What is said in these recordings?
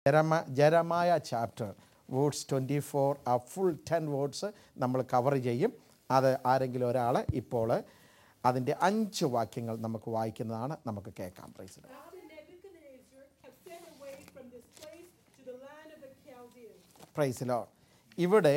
ജരമ ജരമായ chapter words twenty four ആ full ten words നമ്മൾ കവർ ചെയ്യും അത് ആരെങ്കിലും ഒരാൾ ഇപ്പോൾ അതിൻ്റെ അഞ്ച് വാക്യങ്ങൾ നമുക്ക് വായിക്കുന്നതാണ് നമുക്ക് കേൾക്കാം praise Thou and Nebuchadnezzar have sent away from this place to the land of the Chaldeans. പ്രൈസിലോ ഇവിടെ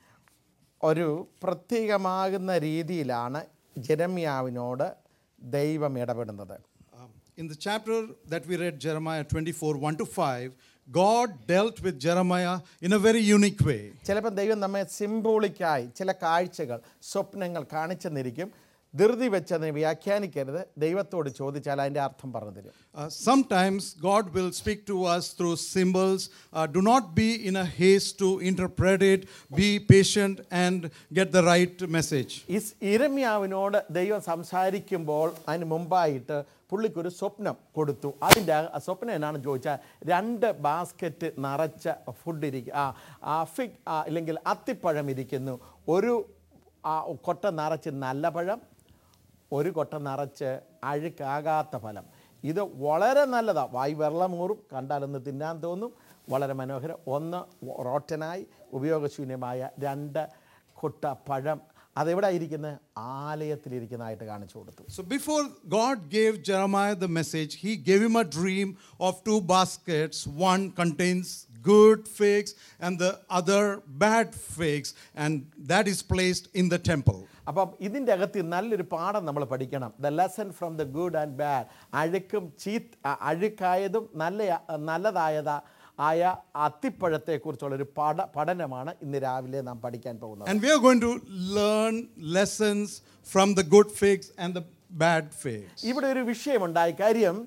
ഒരു പ്രത്യേകമാകുന്ന രീതിയിലാണ് ജെരമ്യാവിനോട് ദൈവം ഇടപെടുന്നത് Um, in the chapter that we read, Jeremiah 24 1 to 5, God dealt with Jeremiah in a very unique way. ചിലപ്പോൾ ദൈവം നമ്മെ സിംബോളിക്കായി ചില കാഴ്ചകൾ സ്വപ്നങ്ങൾ കാണിച്ചെന്നിരിക്കും ധൃതി വെച്ചതിനെ വ്യാഖ്യാനിക്കരുത് ദൈവത്തോട് ചോദിച്ചാൽ അതിൻ്റെ അർത്ഥം പറഞ്ഞു തരും Uh, sometimes God will speak to us through symbols. Uh, do not be in a haste to interpret it. Be patient and get the right message. Is ഇരമ്യാവിനോട് ദൈവം സംസാരിക്കുമ്പോൾ അതിന് മുമ്പായിട്ട് പുള്ളിക്കൊരു സ്വപ്നം കൊടുത്തു അതിൻ്റെ ആ സ്വപ്നം എന്നാണെന്ന് ചോദിച്ചാൽ രണ്ട് ബാസ്ക്കറ്റ് നിറച്ച ഫുഡ് ഇരിക്കും ആ ആ ഫിഗ് ആ, അല്ലെങ്കിൽ അത്തിപ്പഴം ഇരിക്കുന്നു ഒരു ആ, കൊട്ട നിറച്ച് നല്ല പഴം ഒരു കൊട്ട നിറച്ച് അഴുക്കാകാത്ത ഫലം ഇത് വളരെ നല്ലതാണ് വായി വെള്ളമൂറും കണ്ടാലൊന്ന് തിന്നാൻ തോന്നും വളരെ മനോഹരം ഒന്ന് റോട്ടനായി ഉപയോഗശൂന്യമായ രണ്ട് കൊട്ട പഴം അതെവിടെ ഇരിക്കുന്നത് ആലയത്തിലിരിക്കുന്നതായിട്ട് കാണിച്ചു കൊടുത്തു So before God gave Jeremiah the message, he gave him a dream of two baskets. One contains good figs and the other bad figs, and that is placed in the temple. അപ്പം ഇതിൻ്റെ അകത്ത് നല്ലൊരു പാഠം നമ്മൾ പഠിക്കണം the lesson from the good and bad അഴുക്കും ചീത്ത് അ- അഴുക്കായതും നല്ല നല്ലതായതാ ആയ അത്തിപ്പഴത്തെക്കുറിച്ചുള്ള ഒരു പഠ പഠനമാണ് ഇന്ന് രാവിലെ നാം പഠിക്കാൻ പോകുന്നത് And we are going to learn lessons from the good figs and the bad figs. ഇവിടെ ഒരു വിഷയമുണ്ടായി കാര്യം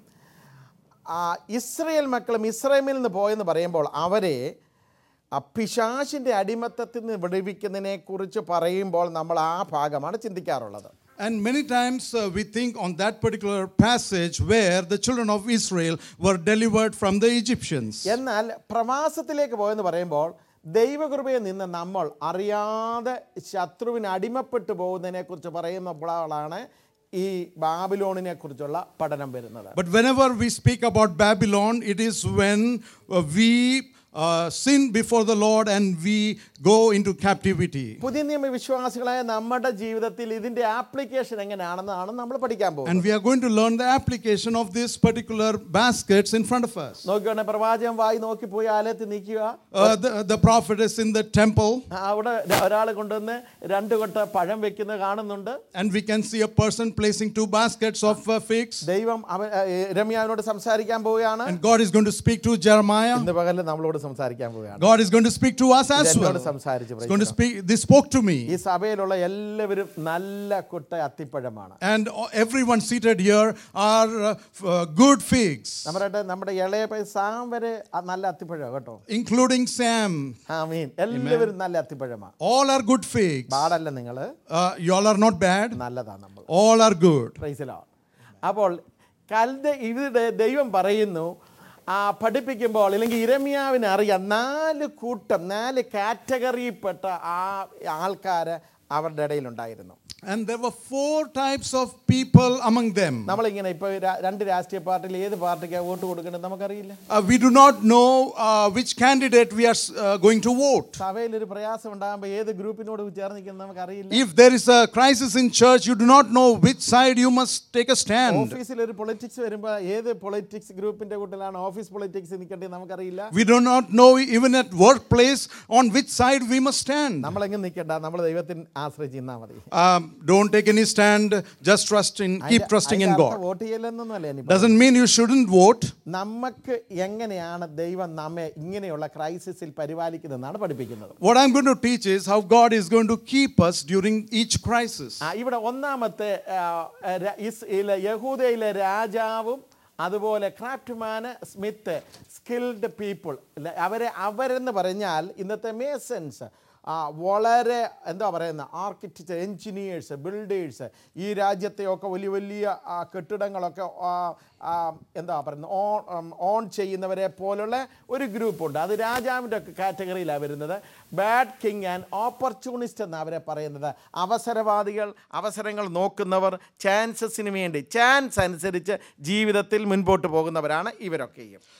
ആ, ഇസ്രയേൽ മക്കളും ഇസ്രയേമിൽ നിന്ന് പോയെന്ന് പറയുമ്പോൾ അവരെ ആ പിശാചിൻ്റെ അടിമത്തത്തിൽ നിന്ന് വിടുവിക്കുന്നതിനെ കുറിച്ച് പറയുമ്പോൾ നമ്മൾ ആ ഭാഗമാണ് ചിന്തിക്കാറുള്ളത് And many times uh, we think on that particular passage where the children of Israel were delivered from the Egyptians. എന്നാൽ പ്രവാസത്തിലേക്ക് പോയെന്ന് പറയുമ്പോൾ ദൈവകൃപയിൽ നിന്ന് നമ്മൾ അറിയാതെ ശത്രുവിന് അടിമപ്പെട്ടു പോകുന്നതിനെ കുറിച്ച് പറയുമ്പോഴാണ് ഈ ബാബിലോണിനെ കുറിച്ചുള്ള പഠനം വരുന്നത് But whenever we speak about Babylon, it is when uh, we uh, sin before the Lord and we go into captivity. പുതിയ നിയമ വിശ്വാസികളായ നമ്മുടെ ജീവിതത്തിൽ ഇതിന്റെ ആപ്ലിക്കേഷൻ എങ്ങനെയാണെന്നാണ് നമ്മൾ പഠിക്കാൻ പോകുന്നത് And we are going to learn the application of these particular baskets in front of us. നോക്കിയോണെ പ്രവാചകൻ വായി നോക്കി പോയി ആലയത്തിൽ നിൽക്കുക Uh, the, the prophet is in the temple, അവിടെ ഒരാൾ കൊണ്ടുവന്ന് രണ്ട് കൊട്ട പഴം വെക്കുന്നത് കാണുന്നുണ്ട് and we can see a person placing two baskets of uh, figs. ദൈവം അവൻ രമ്യാവിനോട് സംസാരിക്കാൻ പോവുകയാണ് And God is going to speak to Jeremiah. ഇന്ന് പകലിൽ നമ്മളോട് സംസാരിക്കാൻ പോവുകയാണ് God is going to speak to us as ഇത് എന്നോട് well. സംസാരിച്ചു He's going to speak. This spoke to me. ഈ സഭയിലുള്ള എല്ലാവരും നല്ല കുട്ട അത്തിപ്പഴമാണ് And everyone seated here are uh, f- uh, good figs, നമ്മുടെ നമ്മുടെ ഇളയ പൈ സാം വരെ അ- നല്ല അത്തിപ്പഴമാണ് കേട്ടോ including Sam. ആ മീൻ എല്ലാവരും നല്ല അത്തിപ്പഴമാണ് All are good figs. പാടല്ല നിങ്ങൾ Uh, y'all are not bad. നല്ലതാണ് നമ്മൾ All are good. പ്രൈസിലാണ് അപ്പോൾ കൽദ ഇവിടെ ദൈവം പറയുന്നു ആ പഠിപ്പിക്കുമ്പോൾ അല്ലെങ്കിൽ ഇരമ്യാവിന് അറിയാം നാല് കൂട്ടം നാല് കാറ്റഗറിയിൽപ്പെട്ട ആ ആൾക്കാർ അവരുടെ ഇടയിലുണ്ടായിരുന്നു And there were four types of people among them. നമ്മളിങ്ങനെ ഇപ്പോൾ രണ്ട് രാഷ്ട്രീയ പാർട്ടിയിൽ ഏത് പാർട്ടിക്കാണ് വോട്ട് കൊടുക്കേണ്ടത് നമുക്കറിയില്ല Uh, we do not know uh, which candidate we are uh, going to vote. സഭയിൽ ഒരു പ്രയാസം ഉണ്ടാകുമ്പോൾ ഏത് ഗ്രൂപ്പിനോട് ചേർന്ന് നിൽക്കുന്നത് നമുക്കറിയില്ല If there is a crisis in church, you do not know which side you must take a stand. ഓഫീസിൽ ഒരു പൊളിറ്റിക്സ് വരുമ്പോൾ ഏത് പൊളിറ്റിക്സ് ഗ്രൂപ്പിന്റെ കൂട്ടിലാണ് ഓഫീസ് പൊളിറ്റിക്സ് നിൽക്കേണ്ടത് നമുക്കറിയില്ല We do not know even at workplace on which side we must stand. നമ്മളെങ്ങനെ നിൽക്കണ്ട നമ്മൾ ദൈവത്തിന് ആശ്രയിച്ച് നിന്നാൽ മതി Um, don't take any stand, just trust in, keep trusting in God. Vote ചെയ്യലെന്നൊന്നുമല്ല ഇനി Doesn't mean you shouldn't vote. നമുക്ക് എങ്ങനെയാണ് ദൈവം നമ്മെ ഇങ്ങനെയുള്ള ക്രൈസിസിൽ പരിപാലിക്കുന്നതെന്നാണ് പഠിപ്പിക്കുന്നത് What I'm going to teach is how God is going to keep us during each crisis. ആ, ഇവിടെ ഒന്നാമത്തെ ആ, ര- ഇസ്- ഇല്ല, യഹൂദയിലെ രാജാവും അതുപോലെ ക്രാഫ്റ്റ്മാന് സ്മിത്ത് സ്കിൽഡ് പീപ്പിൾ അവരെ അവരെന്ന് പറഞ്ഞാൽ ഇന്നത്തെ മേസൻസ് ആ വളരെ എന്താ പറയുന്ന ആർക്കിടെക്ചർ എൻജിനീയേഴ്സ് ബിൽഡേഴ്സ് ഈ രാജ്യത്തെയൊക്കെ വലിയ വലിയ ആ, കെട്ടിടങ്ങളൊക്കെ ആ, ആ, എന്താ പറയുന്നത് ഓൺ ഉം, ഓൺ ചെയ്യുന്നവരെ പോലുള്ള ഒരു ഗ്രൂപ്പുണ്ട് അത് രാജാവിൻ്റെ ഒക്കെ കാറ്റഗറിയിലാണ് വരുന്നത് ബാഡ് കിങ് ആൻഡ് ഓപ്പർച്യൂണിസ്റ്റ് എന്ന് അവരെ പറയുന്നത് അവസരവാദികൾ അവസരങ്ങൾ നോക്കുന്നവർ ചാൻസസിന് വേണ്ടി ചാൻസ് അനുസരിച്ച് ജീവിതത്തിൽ മുൻപോട്ട് പോകുന്നവരാണ് ഇവരൊക്കെയും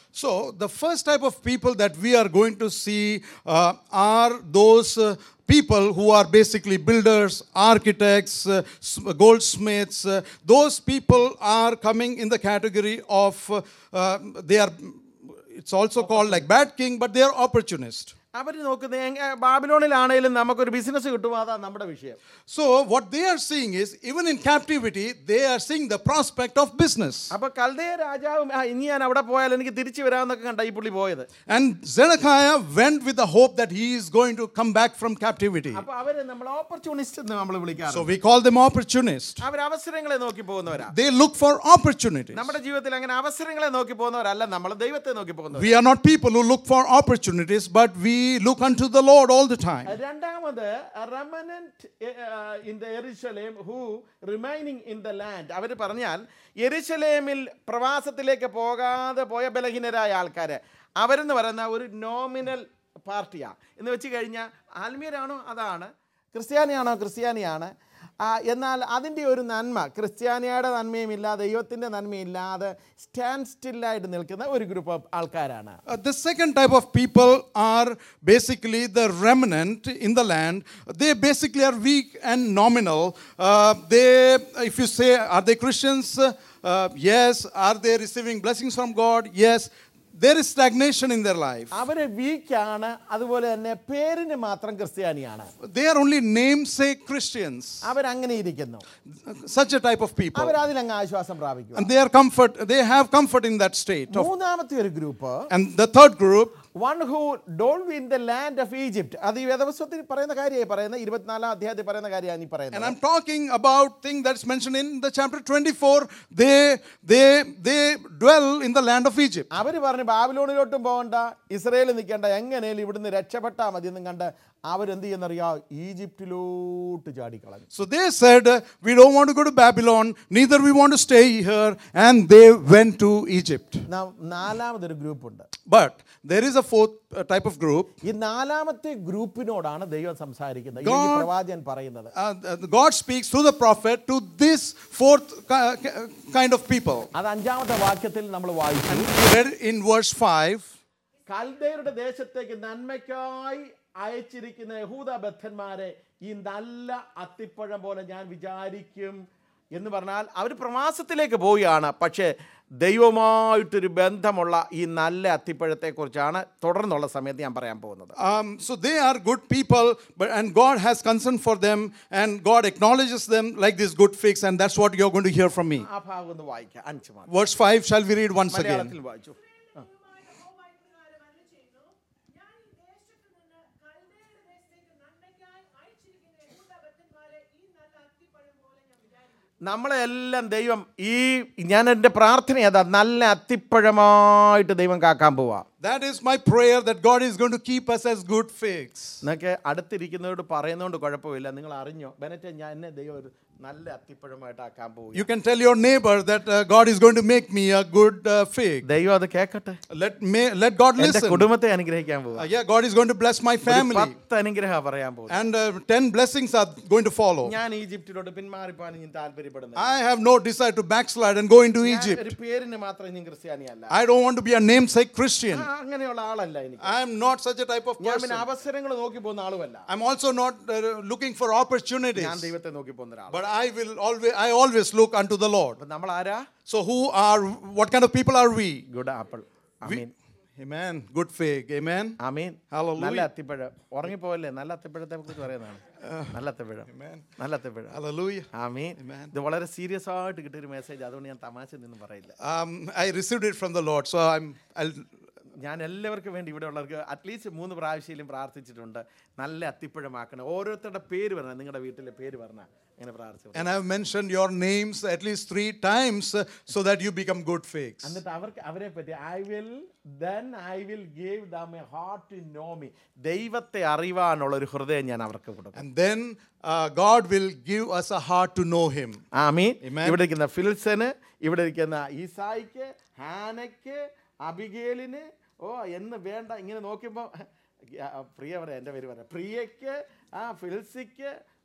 So, the first type of people that we are going to see uh, are those uh, people who are basically builders, architects, uh, s- goldsmiths. Uh, those people are coming in the category of, uh, uh, they are, it's also called like bad king, but they are opportunist. അവർ നോക്കുന്നത് എങ്ങ- ബാബിലോണിലാണേലും നമുക്കൊരു business കിട്ടുമോ അതാ നമ്മുടെ വിഷയം So, what they are seeing is, even in captivity, they are seeing the prospect of business. അപ്പൊ കൽദയ രാജാവും "ആ, ഇനി ഞാൻ അവിടെ പോയാൽ എനിക്ക് തിരിച്ചു വരാമെന്നൊക്കെ കണ്ട ഈ പുള്ളി പോയത് And Zedekiah went with the hope that he is going to come back from captivity. അപ്പൊ അവര് നമ്മൾ ഓപ്പർച്യൂണിസ്റ്റ് എന്ന് നമ്മൾ So വിളിക്കാറ് we call them opportunists. അവർ അവസരങ്ങളെ നോക്കി പോകുന്നവരാ They look for opportunities. നമ്മുടെ ജീവിതത്തിൽ അങ്ങനെ അവസരങ്ങളെ നോക്കി പോകുന്നവരല്ല നമ്മൾ ദൈവത്തെ നോക്കി പോകുന്നവർ We are not people who look for opportunities, but we look unto the Lord all the time. രണ്ടാമത് remnant in the Jerusalem who remaining in the land അവർ പറഞ്ഞാൽ എരിശലേമിൽ പ്രവാസത്തിലേക്ക് പോകാതെ പോയ ബലഹീനരായ ആൾക്കാർ അവരെന്ന് പറയുന്ന ഒരു നോമിനൽ പാർട്ടിയാണ് എന്ന് വെച്ച് കഴിഞ്ഞാൽ ആത്മീയരാണോ അതാണ് ക്രിസ്ത്യാനിയാണോ ക്രിസ്ത്യാനിയാണ് ആ, എന്നാൽ അതിൻ്റെ ഒരു നന്മ ക്രിസ്ത്യാനിയുടെ നന്മയും ഇല്ലാതെ ദൈവത്തിൻ്റെ നന്മയും ഇല്ലാതെ സ്റ്റാൻഡ് സ്റ്റില്ലായിട്ട് നിൽക്കുന്ന ഒരു ഗ്രൂപ്പ് ഓഫ് ആൾക്കാരാണ് Uh, the second type of people are basically the remnant in the land. They basically are weak and nominal. Uh, they, if you say, are they Christians? Uh, uh, yes. Are they receiving blessings from God? Yes. There is stagnation in their life. അവർ വീക്കാണ് അതുപോലെ തന്നെ പേരിന് മാത്രം ക്രിസ്ത്യാനിയാണ് They are only namesake Christians. അവരങ്ങനെ ഇരിക്കുന്നു Such a type of people. അവർ അതിലങ്ങ് ആശ്വാസം പ്രാപിക്കും And they are comfort, they have comfort in that state. Of, മൂന്നാമത്തെ ഒരു group and the third group, one who dwell in the land of Egypt അത് ഈ വേദപുസ്തകത്തിൽ പറയുന്ന കാര്യമായി പറയുന്നത് ഇരുപത്തിനാലാം അധ്യായത്തിൽ പറയുന്ന കാര്യമാണ് ഈ and പറയുന്നത് I'm talking about thing that's mentioned in the chapter 24. They, they, they dwell in the land of Egypt. അവർ പറഞ്ഞു ബാബിലോണിലോട്ടും പോകണ്ട ഇസ്രയേലിൽ നിൽക്കേണ്ട എങ്ങനെയും ഇവിടുന്ന് രക്ഷപ്പെട്ടാൽ മതി എന്നും കണ്ട് അവരെന്ത് ചെയ്യുന്നറിയാ ഈജിപ്തിലോട്ട് ചാടിക്കളഞ്ഞു So they said, uh, We don't want to go to Babylon, neither we want to stay here. And they went to Egypt. നാ- നാലാമതൊരു ഗ്രൂപ്പ് ഉണ്ട് But there is a fourth uh, type of group. ഈ നാലാമത്തെ ഗ്രൂപ്പിനോടാണ് ദൈവം സംസാരിക്കുന്നത് ഇല്ലെങ്കിൽ God- പ്രവാചകൻ പറയുന്നത് Uh, uh, God speaks through the prophet to this fourth ki- ki- kind of people. അത് അഞ്ചാമത്തെ വാക്യത്തിൽ നമ്മൾ വായിച്ചു We read in verse 5. കൽദയരുടെ ദേശത്തേക്ക് നന്മയ്ക്കായി അയച്ചിരിക്കുന്ന യഹൂദ ബദ്ധന്മാരെ ഈ നല്ല അത്തിപ്പഴം പോലെ ഞാൻ വിചാരിക്കും എന്ന് പറഞ്ഞാൽ അവർ പ്രവാസത്തിലേക്ക് പോവുകയാണ് പക്ഷേ ദൈവമായിട്ടൊരു ബന്ധമുള്ള ഈ നല്ല അത്തിപ്പഴത്തെക്കുറിച്ചാണ് തുടർന്നുള്ള സമയത്ത് ഞാൻ പറയാൻ പോകുന്നത് Um, so they are good people, but and God has concern for them, and God acknowledges them like this good figs, and that's what you're going to hear from me. ആ ഭാഗം ഒന്ന് വായിക്കാം അഞ്ച് മാസം Verse 5, shall we read once again? മലയാളത്തിൽ വായിച്ചു ആ. ദൈവമായ യഹോവ ഇപ്രകാരം അരുളിച്ചെയ്യുന്നു, ഞാൻ ഈ ദേശത്തു നിന്ന് കൽദയരുടെ ദേശത്തേക്ക് നന്മയ്ക്കായി അയച്ചിരിക്കുന്ന യഹൂദഭക്തന്മാരെ ഈ നല്ല അത്തിപ്പഴം പോലെ ഞാൻ വിചാരിക്കുന്നു നമ്മളെല്ലാം ദൈവം ഈ ഞാൻ എൻ്റെ പ്രാർത്ഥന അതാ നല്ല അത്തിപ്പഴമായിട്ട് ദൈവം കാക്കാൻ പോവാ That is my prayer that God is going to keep us as good figs. എന്നൊക്കെ അടുത്തിരിക്കുന്നവരോട് പറയുന്നതുകൊണ്ട് കുഴപ്പമില്ല നിങ്ങൾ അറിഞ്ഞോ ബെനറ്റ് ഞാൻ എന്നെ ദൈവം ഒരു നല്ല അത്തിപ്പഴമായിട്ട് ആക്കാൻ പോകും You can tell your neighbor that uh, God is going to make me a good uh, fig. ദൈവം അത് കേൾക്കട്ടെ Let, me, let God എന്റെ listen. കുടുംബത്തെ അനുഗ്രഹിക്കാൻ പോകും Uh, yeah, God is going to bless my family. പത്ത് അനുഗ്രഹം പറയാൻ പോകും And uh, 10 blessings are going to follow. ഞാൻ ഈജിപ്തിലോട്ട് പിന്മാറിപ്പാൻ ഞാൻ താല്പര്യപ്പെടുന്നത് I have no desire to backslide and go into ഞാൻ Egypt. ഒരു പേരിന് മാത്രം ഞാൻ ക്രിസ്ത്യാനിയല്ല I don't want to be a namesake Christian. ആ, അങ്ങനെയുള്ള ആളല്ല എനിക്ക് I am not such a type of ഞാൻ person. പിന്നെ അവസരങ്ങൾ നോക്കി പോകുന്ന ആളുമല്ല I'm also not uh, looking for ഞാൻ opportunities. ദൈവത്തെ നോക്കി പോകുന്ന ഒരാൾ But I will always, I always look unto the Lord. അപ്പൊ നമ്മൾ ആരാ So who are, what kind of people are we? Good apple amen Amen. Good fig. Amen. Amen Hallelujah. നല്ല അത്തിപ്പഴം ഉറങ്ങിപ്പോവല്ലേ നല്ല അത്തിപ്പഴത്തെ കുറിച്ച് പറയുന്നതാണ് നല്ല അത്തിപ്പഴം നല്ല അത്തിപ്പഴം Hallelujah. ആമീൻ Amen. ഇത് വളരെ സീരിയസ് ആയിട്ട് കിട്ടിയൊരു മെസ്സേജ് അതുകൊണ്ട് ഞാൻ തമാശ നിന്ന് പറയില്ല Um, I received it from the Lord. So I'm, I'll, ഞാൻ എല്ലാവർക്കും വേണ്ടി ഇവിടെ ഉള്ളവർക്ക് അറ്റ്ലീസ്റ്റ് മൂന്ന് പ്രാവശ്യം പ്രാർത്ഥിച്ചിട്ടുണ്ട് നല്ല അത്തിപ്പഴമാക്കണം ഓരോരുത്തരുടെ പേര് പറഞ്ഞ നിങ്ങളുടെ വീട്ടിലെ പേര് പറഞ്ഞ അങ്ങനെ പ്രാർത്ഥിച്ചു and I've mentioned your names at least three times uh, so that you become good figs. എന്നിട്ട് അവർക്ക് അവരെ പറ്റി I will then I will gave them a heart to know me ദൈവത്തെ അറിവാനുള്ള ഒരു ഹൃദയം ഞാൻ അവർക്ക് കൊടുക്കും And then uh, God will give us a heart to know Him. Amin Amen. ഇവിടെ ഇരിക്കുന്ന ഫിൽസന് ഇവിടെ ഇരിക്കുന്ന ഈസായിക്ക് ഹാനയ്ക്ക് അബിഗേലിന് ഓ എന്ന് വേണ്ട ഇങ്ങനെ നോക്കുമ്പോൾ പ്രിയ പറയാം എൻ്റെ പേര് പറയാം പ്രിയയ്ക്ക് ആ ഫിൽസിക്ക്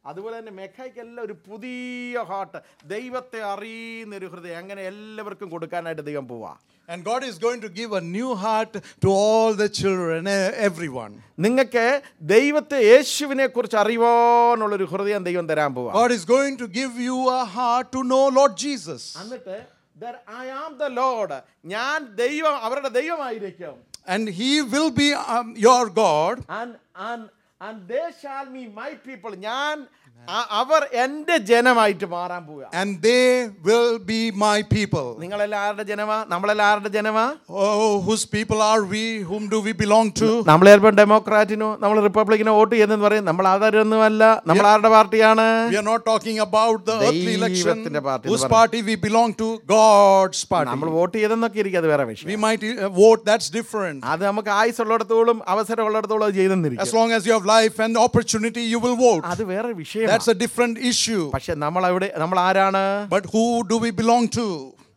അതുപോലെ തന്നെ മെഖയ്ക്കെല്ലാം ഒരു പുതിയ ഹാർട്ട് ദൈവത്തെ അറിയുന്ന ഒരു ഹൃദയം അങ്ങനെ എല്ലാവർക്കും കൊടുക്കാനായിട്ട് ദൈവം പോവാ And God is going to give a new heart to all the children, eh, everyone. നിങ്ങൾക്ക് ദൈവത്തെ യേശുവിനെ കുറിച്ച് അറിയുവാനുള്ളൊരു ഹൃദയം ദൈവം തരാൻ പോവാ God is going to give you a heart to know Lord Jesus. എന്നിട്ട് ഐ ആം ദ ലോഡ് ഞാൻ ദൈവം അവരുടെ ദൈവമായിരിക്കും And He will be um, your God. And- and- and they shall be my people. ഞാൻ അ- അവർ എൻ്റെ ജനമായിട്ട് മാറാൻ പോവുക And they will be my people. നിങ്ങളെല്ലാം ആരുടെ ജനമാ നമ്മളെല്ലാം ആരുടെ ജനമാ Oh, whose people are we? Whom do we belong to? നമ്മൾ ചിലപ്പോൾ ഡെമോക്രാറ്റിനോ നമ്മൾ റിപ്പബ്ലിക്കിനോ വോട്ട് ചെയ്യുന്നെന്ന് പറയും നമ്മൾ അതൊന്നുമല്ല നമ്മൾ ആരുടെ പാർട്ടിയാണ് We are not talking about the earthly election. ദൈവത്തിന്റെ പാർട്ടി എന്ന് Whose പറയും. party we belong to? God's party. നമ്മൾ വോട്ട് ചെയ്തെന്നൊക്കെ ഇരിക്കും അത് വേറെ വിഷയം We might uh, vote, that's different. അത് നമുക്ക് ആയുസ് ഉള്ളിടത്തോളം അവസരം ഉള്ളിടത്തോളം അത് As ചെയ്തെന്നിരിക്കും long as you have life and opportunity, you will vote. അത് വേറെ വിഷയം That's a different issue. പക്ഷെ നമ്മൾ അവിടെ നമ്മൾ ആരാണ് But who do we belong to?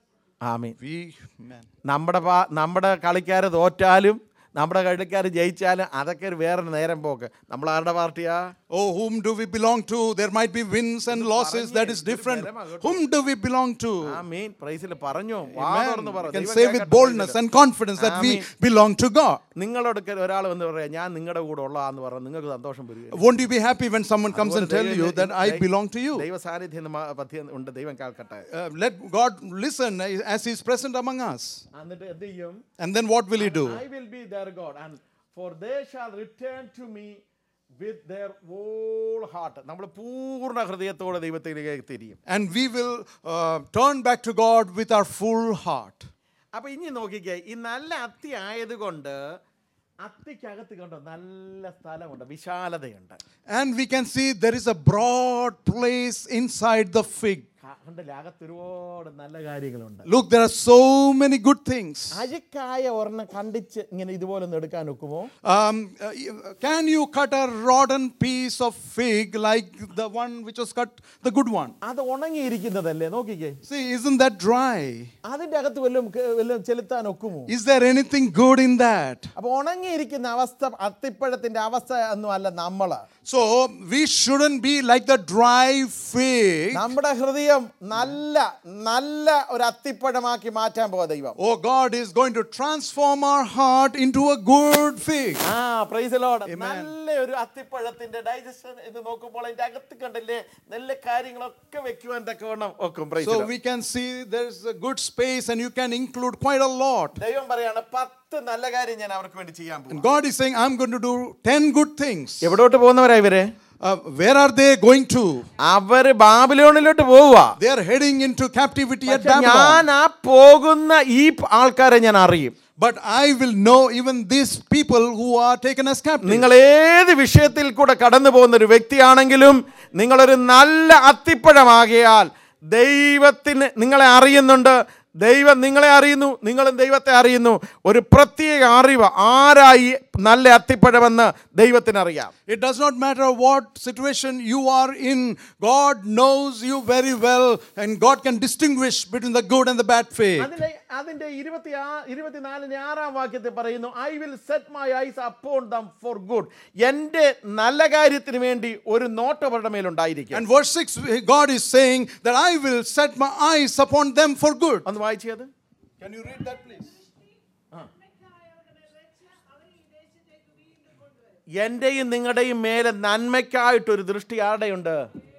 Amin We, man. നമ്മുടെ പാ- നമ്മുടെ കളിക്കാർ തോറ്റാലും നമ്മുടെ കളിക്കാർ ജയിച്ചാലും അതൊക്കെ ഒരു വേറെ നേരം പോക്ക് നമ്മൾ ആരുടെ പാർട്ടിയാ Oh, whom do we belong to? There might be wins and losses. That is different. Whom do we belong to? ആ മീൻ പ്രൈസിൽ പറഞ്ഞു വാ Amen. തുറന്ന് പറ. You can ദൈവം say കേൾക്കട്ടെ with boldness പ്രൈസില്. and confidence that we Amen. belong to God. നിങ്ങളോടൊക്കെ ഒരാൾ വന്ന് പറയാം ഞാൻ നിങ്ങളുടെ കൂടെ ഉള്ളതാന്ന് പറഞ്ഞാൽ നിങ്ങൾക്ക് സന്തോഷം വരിക Won't you be happy when someone comes and tell you that I belong to you? ദൈവ സാന്നിധ്യം നമ്മ പഥ്യം ഉണ്ട് ദൈവം കേൾക്കട്ടെ Uh, let God listen as He is present among us. എന്നിട്ട് എന്ത് ചെയ്യും And then what will He do? I will be their God and for they shall return to me with their whole heart നമ്മൾ പൂർണ്ണ ഹൃദയത്തോടെ ദൈവത്തിലേക്ക് തിരിയും And we will uh, turn back to God with our full heart. അപ്പൊ ഇനി നോക്കിക്കേ ഈ നല്ല അത്തി ആയതുകൊണ്ട് അത്തിക്കകത്ത് കണ്ടോ നല്ല സ്ഥലമുണ്ട് വിശാലതയുണ്ട് And we can see there is a broad place inside the fig. ക- കണ്ടില്ലേ അകത്ത് ഒരുപാട് നല്ല കാര്യങ്ങളുണ്ട് Look, there are so many good things. അഴുക്കായ ഒരെണ്ണം കണ്ടിച്ച് ഇങ്ങനെ ഇതുപോലെ ഒന്ന് എടുക്കാൻ ഒക്കുമോ Um, uh, can you cut a rotten piece of fig like the one which was cut, the good one? അത് ഉണങ്ങിയിരിക്കുന്നതല്ലേ നോക്കിക്കേ See, isn't that dry? അതിന്റെ അകത്ത് വല്ലതും ക- വല്ലതും ചെലുത്താൻ ഒക്കുമോ Is there anything good in that? അപ്പൊ ഉണങ്ങിയിരിക്കുന്ന അവസ്ഥ അത്തിപ്പഴത്തിന്റെ അവസ്ഥ ഒന്നും അല്ല നമ്മള് So we shouldn't be like the dry fig. നമ്മുടെ ഹൃദയം നല്ല നല്ല ഒരു അത്തിപ്പഴമാക്കി മാറ്റാൻ പോവാ ദൈവം Oh, God is going to transform our heart into a good fig. ആ പ്രൈസ് ലോഡ് നല്ല ഒരു അത്തിപ്പഴത്തിന്റെ ഡൈജഷൻ ഇത് നോക്കുമ്പോൾ അതിന്റെ അകത്ത് കണ്ടില്ലേ നല്ല കാര്യങ്ങളൊക്കെ വെക്കുവാൻ തക്കവണ്ണം ഒക്കും praise So we can see there's a good space and you can include quite a lot. ദൈവം പറയാണ് പത്ത് നല്ല കാര്യം ഞാൻ അവർക്ക് വേണ്ടി ചെയ്യാൻ പോകും And God is saying, I'm going to do 10 good things. എവിടോട്ട് പോകുന്നവരാ ഇവര് Uh, where are they going to? അവര് ബാബിലോണിലോട്ട് പോവുക They are heading into captivity at പക്ഷെ Babylon. ഞാൻ ആ പോകുന്ന ഈ പ- ആൾക്കാരെ ഞാൻ അറിയും But I will know even these people who are taken as captives. നിങ്ങൾ ഏത് വിഷയത്തിൽ കൂടെ കടന്നു പോകുന്ന ഒരു വ്യക്തിയാണെങ്കിലും നിങ്ങളൊരു നല്ല അത്തിപ്പഴമാകിയാൽ ദൈവത്തിന് നിങ്ങളെ അറിയുന്നുണ്ട് ദൈവം നിങ്ങളെ അറിയുന്നു നിങ്ങളും ദൈവത്തെ അറിയുന്നു ഒരു പ്രത്യേക അറിവ് ആരായി നല്ല അത്തിപ്പഴമെന്ന് ദൈവത്തിനറിയാം It does not matter what situation you are in, God knows you very well, and God can distinguish between the good and the bad faith. അതിന്റെ അതിന്റെ ഇരുപത്തി ആ ഇരുപത്തിനാലിന്റെ ആറാം വാക്യത്തിൽ പറയുന്നു I will set my eyes upon them for good എൻ്റെ നല്ല കാര്യത്തിന് വേണ്ടി ഒരു നോട്ട് അവരുടെ മേലുണ്ടായിരിക്കും And verse 6, God is saying that I will set my eyes upon them for good. ഒന്ന് വായിച്ചത് Can you read that, please? നന്മയ്ക്കായി അവരുടെ മേൽ വെച്ച് അവരെ ഈ ദേശത്തേക്ക് വീണ്ടും കൊണ്ടുവരും എൻ്റെയും നിങ്ങളുടെയും മേലെ നന്മയ്ക്കായിട്ടൊരു ദൃഷ്ടി ആരുടെയുണ്ട്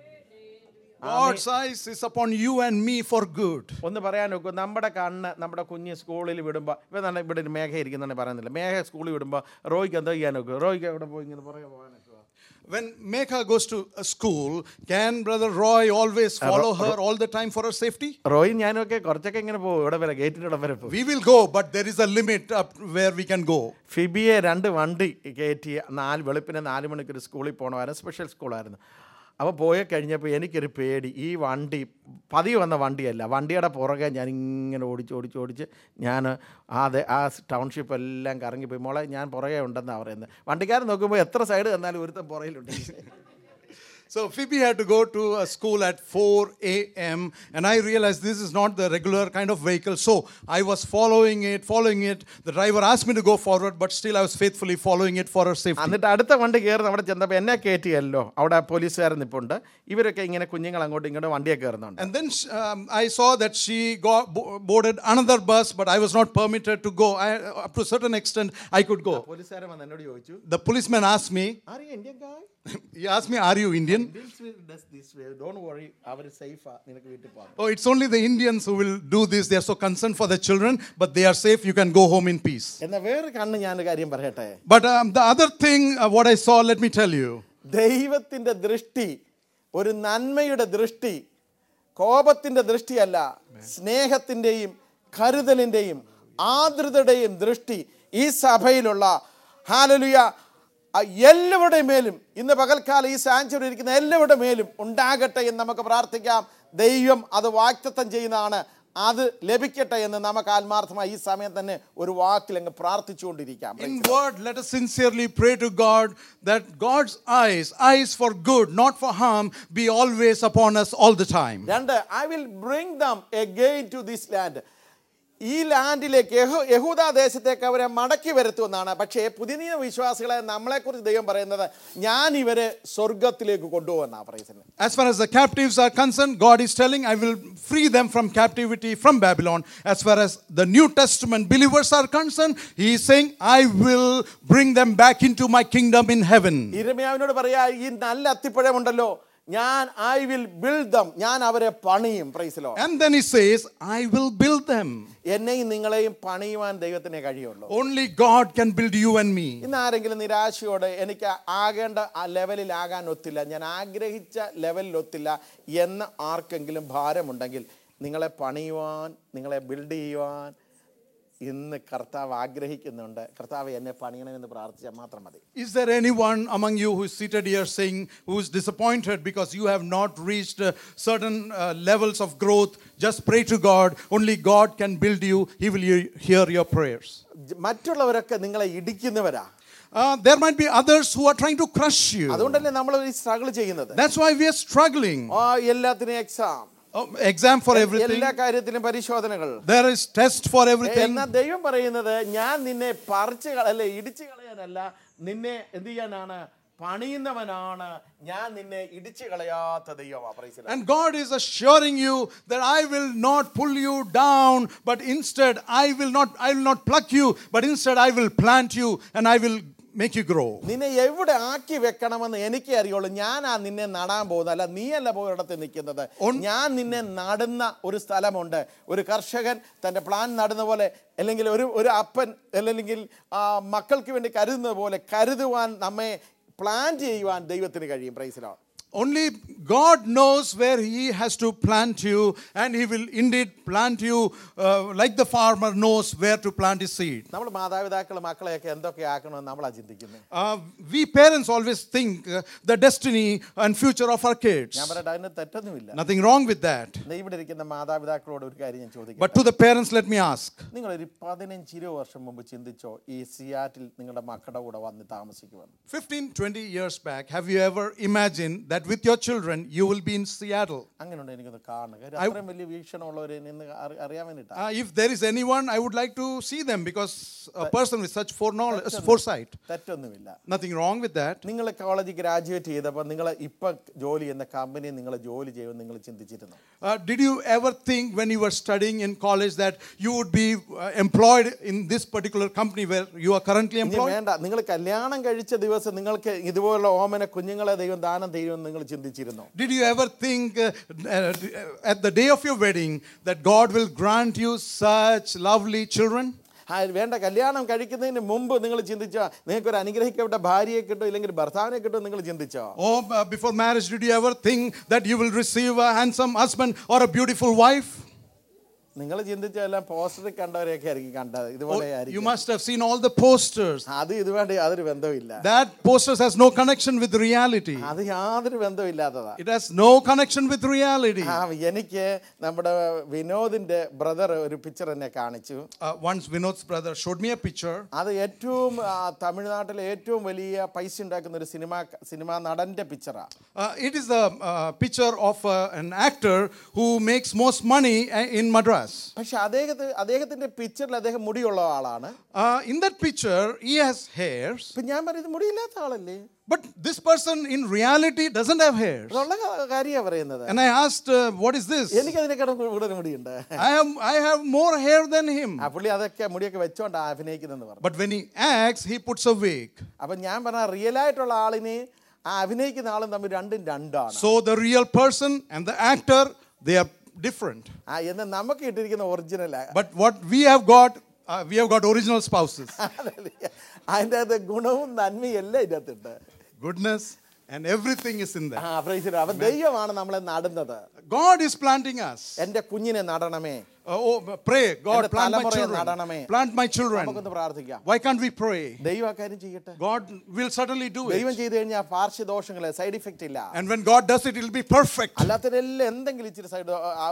God's eyes is upon you and me for good. ഒന്ന് പറയാൻ നോക്കൂ നമ്മുടെ കണ്ണ് നമ്മുടെ കുഞ്ഞ് സ്കൂളിൽ വിടുമ്പോൾ ഇപ്പം തന്നെ ഇവിടെ ഒരു മേഘ ഇരിക്കുന്നെ പറയുന്നില്ല മേഘ സ്കൂളിൽ വിടുമ്പോൾ റോയ്ക്ക് എന്താ ചെയ്യാൻ നോക്കും റോയ്ക്ക് എവിടെ പോയി ഇങ്ങനെ പുറകെ പോകാൻ നോക്കുക When Mekha goes to a school, can Brother Roy always follow her all the time for her safety? റോയും ഞാനും ഒക്കെ കുറച്ചൊക്കെ ഇങ്ങനെ പോകും ഇവിടെ വരെ ഗേറ്റിൻ്റെ ഇവിടെ വരെ പോകും We will go, but there is a limit up where we can go. ഫിബിയെ രണ്ട് വണ്ടി കയറ്റി നാല് വെളുപ്പിനെ നാല് മണിക്ക് ഒരു സ്കൂളിൽ പോകണമായിരുന്നു സ്പെഷ്യൽ സ്കൂളായിരുന്നു അപ്പോൾ പോയി കഴിഞ്ഞപ്പോൾ എനിക്കൊരു പേടി ഈ വണ്ടി പതിവ് വന്ന വണ്ടിയല്ല വണ്ടിയുടെ പുറകെ ഞാൻ ഇങ്ങനെ ഓടിച്ച് ഓടിച്ച് ഓടിച്ച് ഞാൻ ആ അതെ ആ ടൗൺഷിപ്പ് എല്ലാം കറങ്ങിപ്പോയി മോളെ ഞാൻ പുറകെ ഉണ്ടെന്നാണ് പറയുന്നത് വണ്ടിക്കാരൻ നോക്കുമ്പോൾ എത്ര സൈഡ് തന്നാലും ഒരുത്തൻ പുറകിലുണ്ട് So Phoebe had to go to a school at 4 a.m. and I realized this is not the regular kind of vehicle. So I was following it, following it. The driver asked me to go forward, but still I was faithfully following it for her safety. എന്നിട്ട് അടുത്ത വണ്ടി കയറുന്ന അവിടെ ചെന്നപ്പോൾ എന്നെ കയറ്റിയല്ലോ അവിടെ പോലീസുകാരൻ നിൽപ്പുണ്ട് ഇവരൊക്കെ ഇങ്ങനെ കുഞ്ഞുങ്ങൾ അങ്ങോട്ടും ഇങ്ങോട്ടും വണ്ടിയെ കയറുന്നുണ്ട് And then sh- um, I saw that she got bo- boarded another bus, but I was not permitted to go. I, up to a certain extent, I could go. പോലീസുകാരൻ വന്ന് എന്നോട് ചോദിച്ചു The policeman asked me, are you Indian guy he asked me, Are you Indian? Don't worry അവർ സേഫാ നിനക്ക് വീട്ടിൽ പോകാം Oh, it's only the Indians who will do this. They are so concerned for the children, but they are safe. You can go home in peace. എന്നാൽ വേറെ കണ്ണ് ഞാൻ കാര്യം പറയട്ടെ But um, the other thing, uh, what I saw, let me tell you. ദൈവത്തിൻ്റെ ദൃഷ്ടി ഒരു നന്മയുടെ ദൃഷ്ടി കോപത്തിൻ്റെ ദൃഷ്ടിയല്ല സ്നേഹത്തിൻ്റെയും കരുതലിൻ്റെയും ആർദ്രതയുടെയും ദൃഷ്ടി ഈ സഭയിലുള്ള ഹാലലുയ എല്ലാവരുടെ മേലും ഇന്ന് പകൽക്കാലം ഈ സാഞ്ചുറി ഇരിക്കുന്ന എല്ലാവരുടെ മേലും ഉണ്ടാകട്ടെ എന്ന് നമുക്ക് പ്രാർത്ഥിക്കാം ദൈവം അത് വാക്തത്വം ചെയ്യുന്നതാണ് അത് ലഭിക്കട്ടെ എന്ന് നമുക്ക് ആത്മാർത്ഥമായി ഈ സമയം തന്നെ ഒരു വാക്കിൽ അങ്ങ് പ്രാർത്ഥിച്ചുകൊണ്ടിരിക്കാം In word, let us sincerely pray to God that God's eyes, eyes for good, not for harm, be always upon us all the time. രണ്ട് I will bring them again to this land ഈ ലാൻഡിലേക്ക് യഹൂ യഹൂദ ദേശത്തേക്ക് അവരെ മടക്കി വരുത്തുമെന്നാണ് പക്ഷേ പുതിയ നിയമ വിശ്വാസികളെ നമ്മളെക്കുറിച്ച് ദൈവം പറയുന്നത് ഞാൻ ഇവരെ സ്വർഗത്തിലേക്ക് കൊണ്ടുപോകുന്ന പറയുന്നത് As far as the captives are concerned, God is telling, I will free them from captivity from Babylon. As far as the New Testament believers are concerned, He is saying, I will bring them back into my kingdom in heaven. ഇരമ്യാവിനോട് പറയാ ഈ നല്ല അത്തിപ്പഴമുണ്ടല്ലോ ഞാൻ I will build dum ഞാൻ അവരെ പണിയും പ്രൈസിലോ And then He says, I will build them. എന്നെയും നിങ്ങളെയും പണിയുവാൻ ദൈവത്തിനെ കഴിയുള്ളൂ Only God can build you and me. ഇന്ന് ആരെങ്കിലും നിരാശയോടെ എനിക്ക് ആകേണ്ട ആ ലെവലിലാകാൻ ഒത്തില്ല ഞാൻ ആഗ്രഹിച്ച ലെവലിൽ ഒത്തില്ല എന്ന് ആർക്കെങ്കിലും ഭാരമുണ്ടെങ്കിൽ നിങ്ങളെ പണിയുവാൻ നിങ്ങളെ ബിൽഡ് ചെയ്യുവാൻ ഇന്ന് കർത്താവ് ആഗ്രഹിക്കുന്നുണ്ട് കർത്താവ് എന്നെ പണിയണമെന്ന് പ്രാർത്ഥിച്ചാൽ മാത്രം മതി Is there anyone among you who is seated here saying, who is disappointed because you have not reached uh, certain uh, levels of growth? Just pray to God. Only God can build you. He will hear- hear your prayers. ജ- മറ്റുള്ളവരൊക്കെ നിങ്ങളെ ഇടിക്കുന്നവരാ Uh, there might be others who are trying to crush you. അതുകൊണ്ടല്ലേ നമ്മൾ ഈ struggle ചെയ്യുന്നത് That's why we are struggling. ആ എല്ലാത്തിനും exam Oh, exam for everything. എല്ലാ കാര്യത്തിലും പരിശോധനകൾ There is test for everything. എന്നാൽ ദൈവം പറയുന്നത് ഞാൻ നിന്നെ പറിച്ച് കള- അല്ലെ ഇടിച്ചു കളയാനല്ല നിന്നെ എന്ത് ചെയ്യാനാണ് പണിയുന്നവനാണ് ഞാൻ നിന്നെ ഇടിച്ചു കളയാത്ത ദൈവമാ praise the Lord. And God is assuring you that I will not pull you down, but instead I will not I will not pluck you, but instead I will plant you and I will make you grow. നിന്നെ എവിടെ ആക്കി വെക്കണമെന്ന് എനിക്കേ അറിയുള്ളൂ ഞാനാ നിന്നെ നടാൻ പോകുന്നത് അല്ല നീയല്ല പോയിടത്ത് നിൽക്കുന്നത് ഞാൻ നിന്നെ നടുന്ന ഒരു സ്ഥലമുണ്ട് ഒരു കർഷകൻ തൻ്റെ പ്ലാൻ നടുന്ന പോലെ അല്ലെങ്കിൽ ഒരു ഒരു അപ്പൻ അല്ലെങ്കിൽ ആ, മക്കൾക്ക് വേണ്ടി കരുതുന്നത് പോലെ കരുതുവാൻ നമ്മെ പ്ലാൻ ചെയ്യുവാൻ ദൈവത്തിന് കഴിയും പ്രൈസിലോ Only God knows where He has to plant you, and He will indeed plant you uh, like the farmer knows where to plant his seed. നമ്മൾ മാതാപിതാക്കൾ മക്കളെയൊക്കെ എന്തൊക്കെ ആക്കണമെന്ന് നമ്മളാ ചിന്തിക്കുന്നത് Uh, we parents always think uh, the destiny and future of our kids. ഞാൻ പറയട്ടെ അതിന് തെറ്റൊന്നുമില്ല Nothing wrong with that. ദേ ഇവിടെ ഇരിക്കുന്ന മാതാപിതാക്കളോട് ഒരു കാര്യം ഞാൻ ചോദിക്കാം But to the parents, let me ask നിങ്ങൾ ഒരു പതിനഞ്ച് ഇരുപത് വർഷം മുമ്പ് ചിന്തിച്ചോ ഈ സിയാറ്റിൽ നിങ്ങളുടെ മക്കളുടെ കൂടെ വന്ന് താമസിക്കുമെന്ന് 15, 20 years back, have you ever imagined that with your children you will be in Seattle? അങ്ങനെയുണ്ട് എനിക്കൊന്ന് കാണുക കാര്യം അത്രയും വലിയ വീക്ഷണമുള്ളവർ നിന്ന് അറി- അറിയാൻ വേണ്ടിയിട്ടാണ് Uh, if there is anyone, I would like to see them because a person with such foreknowledge, foresight, തെറ്റൊന്നുമില്ല nothing wrong with that. നിങ്ങൾ കോളേജിൽ ഗ്രാജുവേറ്റ് ചെയ്തപ്പോൾ നിങ്ങൾ ഇപ്പം ജോലി ചെയ്യുന്ന കമ്പനി നിങ്ങൾ ജോലി ചെയ്യുമെന്ന് നിങ്ങൾ ചിന്തിച്ചിരുന്നു Uh, did you ever think when you were studying in college that you would be uh, employed in this particular company where you are currently ഇനി employed? വേണ്ട നിങ്ങൾ കല്യാണം കഴിച്ച ദിവസം നിങ്ങൾക്ക് ഇതുപോലുള്ള ഓമന കുഞ്ഞുങ്ങളെ ദൈവം ദാനം ചെയ്യുമെന്ന് നിങ്ങൾ ചിന്തിച്ചിരുന്നു Did you ever think uh, uh, at the day of your wedding that God will grant you such lovely children? ആ, വേണ്ട കല്യാണം കഴിക്കുന്നതിന് മുമ്പ് നിങ്ങൾ ചിന്തിച്ചോ നിങ്ങൾക്ക് ഒരു അനുഗ്രഹിക്കപ്പെട്ട ഭാര്യയെ കിട്ടും ഇല്ലെങ്കിൽ ഭർത്താവിനെ കിട്ടും നിങ്ങൾ ചിന്തിച്ചോ Or uh, before marriage, did you ever think that you will receive a handsome husband or a beautiful wife? നിങ്ങൾ ചിന്തിച്ച എല്ലാം പോസ്റ്ററിൽ കണ്ടവരെയൊക്കെ ആയിരിക്കും കണ്ടത് ഇതുപോലെ Oh, you ആയിരിക്കും must have seen all the posters. അത് ഇതുവേണ്ടി യാതൊരു ബന്ധവുമില്ല That posters has no connection with reality. അത് യാതൊരു ബന്ധവുമില്ലാത്തതാ It has no connection with reality. ആ എനിക്ക് നമ്മുടെ വിനോദിന്റെ ബ്രദർ ഒരു പിക്ചർ എന്നെ കാണിച്ചു Uh, once Vinod's brother showed me a picture. അത് ഏറ്റവും ആ, തമിഴ്നാട്ടിലെ ഏറ്റവും വലിയ പൈസ ഉണ്ടാക്കുന്ന ഒരു സിനിമ സിനിമാ നടന്റെ പിക്ചറാ Uh, it is the uh, picture of uh, an actor who makes most money uh, in Madras. പക്ഷെ അദ്ദേഹത്തെ അദ്ദേഹത്തിന്റെ പിക്ചറിൽ അദ്ദേഹം മുടിയുള്ള ആളാണ് Uh, in that picture, he has hairs, ഇപ്പൊ ഞാൻ പറയുന്നത് മുടിയില്ലാത്ത ആളല്ലേ but this person in reality doesn't have hairs. അതുള്ള കാര്യമാണ് പറയുന്നത് And I asked, uh, What is this? എനിക്കതിനെക്കാളും കൂടുതൽ മുടിയുണ്ട് I, am, I have more hair than him. ആ പുള്ളി അതൊക്കെ മുടിയൊക്കെ വെച്ചോണ്ടാ അഭിനയിക്കുന്നെന്ന് പറഞ്ഞു But when he acts, he puts a wig. അപ്പൊ ഞാൻ പറഞ്ഞ റിയൽ ആയിട്ടുള്ള ആളിനെ ആ അഭിനയിക്കുന്ന ആളും തമ്മിൽ രണ്ടും രണ്ടാണ് So the real person and the actor, they are different. ആ എന്ന് നമുക്ക് ഇട്ടിരിക്കുന്ന ഒറിജിനലാ But what we have got, uh, we have got original spouses. അതിൻ്റെ അകത്ത് ഗുണവും നന്മയും എല്ലാം ഇതിൻ്റെ അകത്തുണ്ട് Goodness and everything is in there. ആ പ്രൈസ് അപ്പൊ ദൈവമാണ് നമ്മളെ നടുന്നത് God is planting us. എന്റെ കുഞ്ഞിനെ നടണമേ Uh, oh, pray, God, എന്റെ plant my തലമുറയെ children. നടണമേ. Plant my children. നമുക്കൊന്ന് പ്രാർത്ഥിക്കാം Why can't we pray? ദൈവം ആ കാര്യം ചെയ്യട്ടെ God will certainly do ദൈവം it. ചെയ്തു കഴിഞ്ഞാൽ പാർശ്വദോഷങ്ങള് സൈഡ് ഇഫക്റ്റ് ഇല്ല And when God does it, it will be perfect. അല്ലാത്തതിനെല്ലാം എന്തെങ്കിലും ഇച്ചിരി സൈഡ്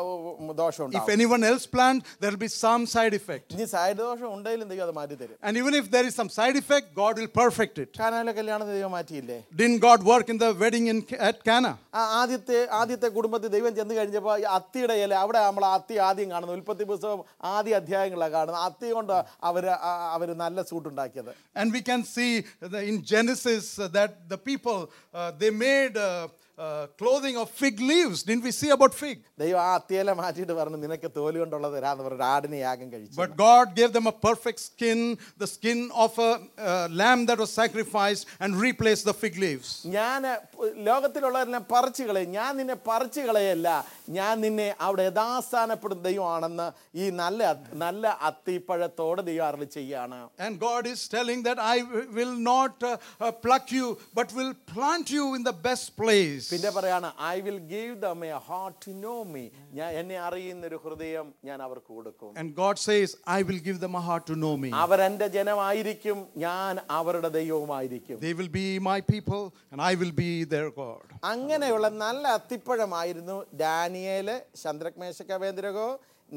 ദോഷം If ഉണ്ടാവും anyone else plant, there will be some side effect. ഇനി സൈഡ് ദോഷം ഉണ്ടെങ്കിലും ദൈവം അത് മാറ്റി തരും And even if there is some side effect, God will perfect it. കാനാലെ കല്യാണം ദൈവം മാറ്റിയില്ലേ Didn't God work in the wedding in, at Cana? ആ ആദ്യത്തെ ആദ്യത്തെ കുടുംബത്തിൽ ദൈവം ചെന്ന് കഴിഞ്ഞപ്പോൾ ഈ അത്തിയുടെ ഇല അവിടെ നമ്മൾ അത്തി ആദ്യം കാണുന്നു ഉൽപ്പത്തി പുസ്തകം ആദ്യ അധ്യായങ്ങളാണ് കാണുന്നത് അത്തി കൊണ്ട് അവർ അവർ നല്ല സൂട്ട് ഉണ്ടാക്കിയത് And we can see the, in Genesis uh, that the people, uh, they made uh, uh, clothing of fig leaves. Didn't we see about fig? ദൈവം ആ അത്തിയില മാറ്റിയിട്ട് പറഞ്ഞു നിനക്ക് തോല് കൊണ്ടുള്ളത് തരാന്ന് പറഞ്ഞ ആടിനെ യാഗം കഴിച്ചു But God gave them a perfect skin, the skin of a uh, lamb that was sacrificed, and replaced the fig leaves. ഞാൻ ലോകത്തിലുള്ളവരെല്ലാം പറിച്ചു കളയും ഞാൻ നിന്നെ പറിച്ചു കളയല്ല ഞാൻ നിന്നെ അവിടെ യഥാസ്ഥാനപ്പെടുന്ന ദൈവമാണെന്ന് ഈ നല്ല അത്- നല്ല അത്തിപ്പഴത്തോട് ദൈവം അരളി ചെയ്യാണ് And God is telling that I w- will not uh, uh, pluck you, but will plant you in the best place. പിന്നെ പറയാണ് I will give them a heart to know me ഞാൻ എന്നെ അറിയുന്ന ഒരു ഹൃദയം ഞാൻ അവർക്ക് കൊടുക്കും And God says, I will give them a heart to know me. അവരെന്റെ ജനമായിരിക്കും ഞാൻ അവരുടെ ദൈവവുമായിരിക്കും They will be my people, and I will be their God. അങ്ങനെയുള്ള നല്ല അത്തിപ്പഴമായിരുന്നു ഡാനിയേല് ചന്ദ്രക്മേശകവേന്ദ്രകോ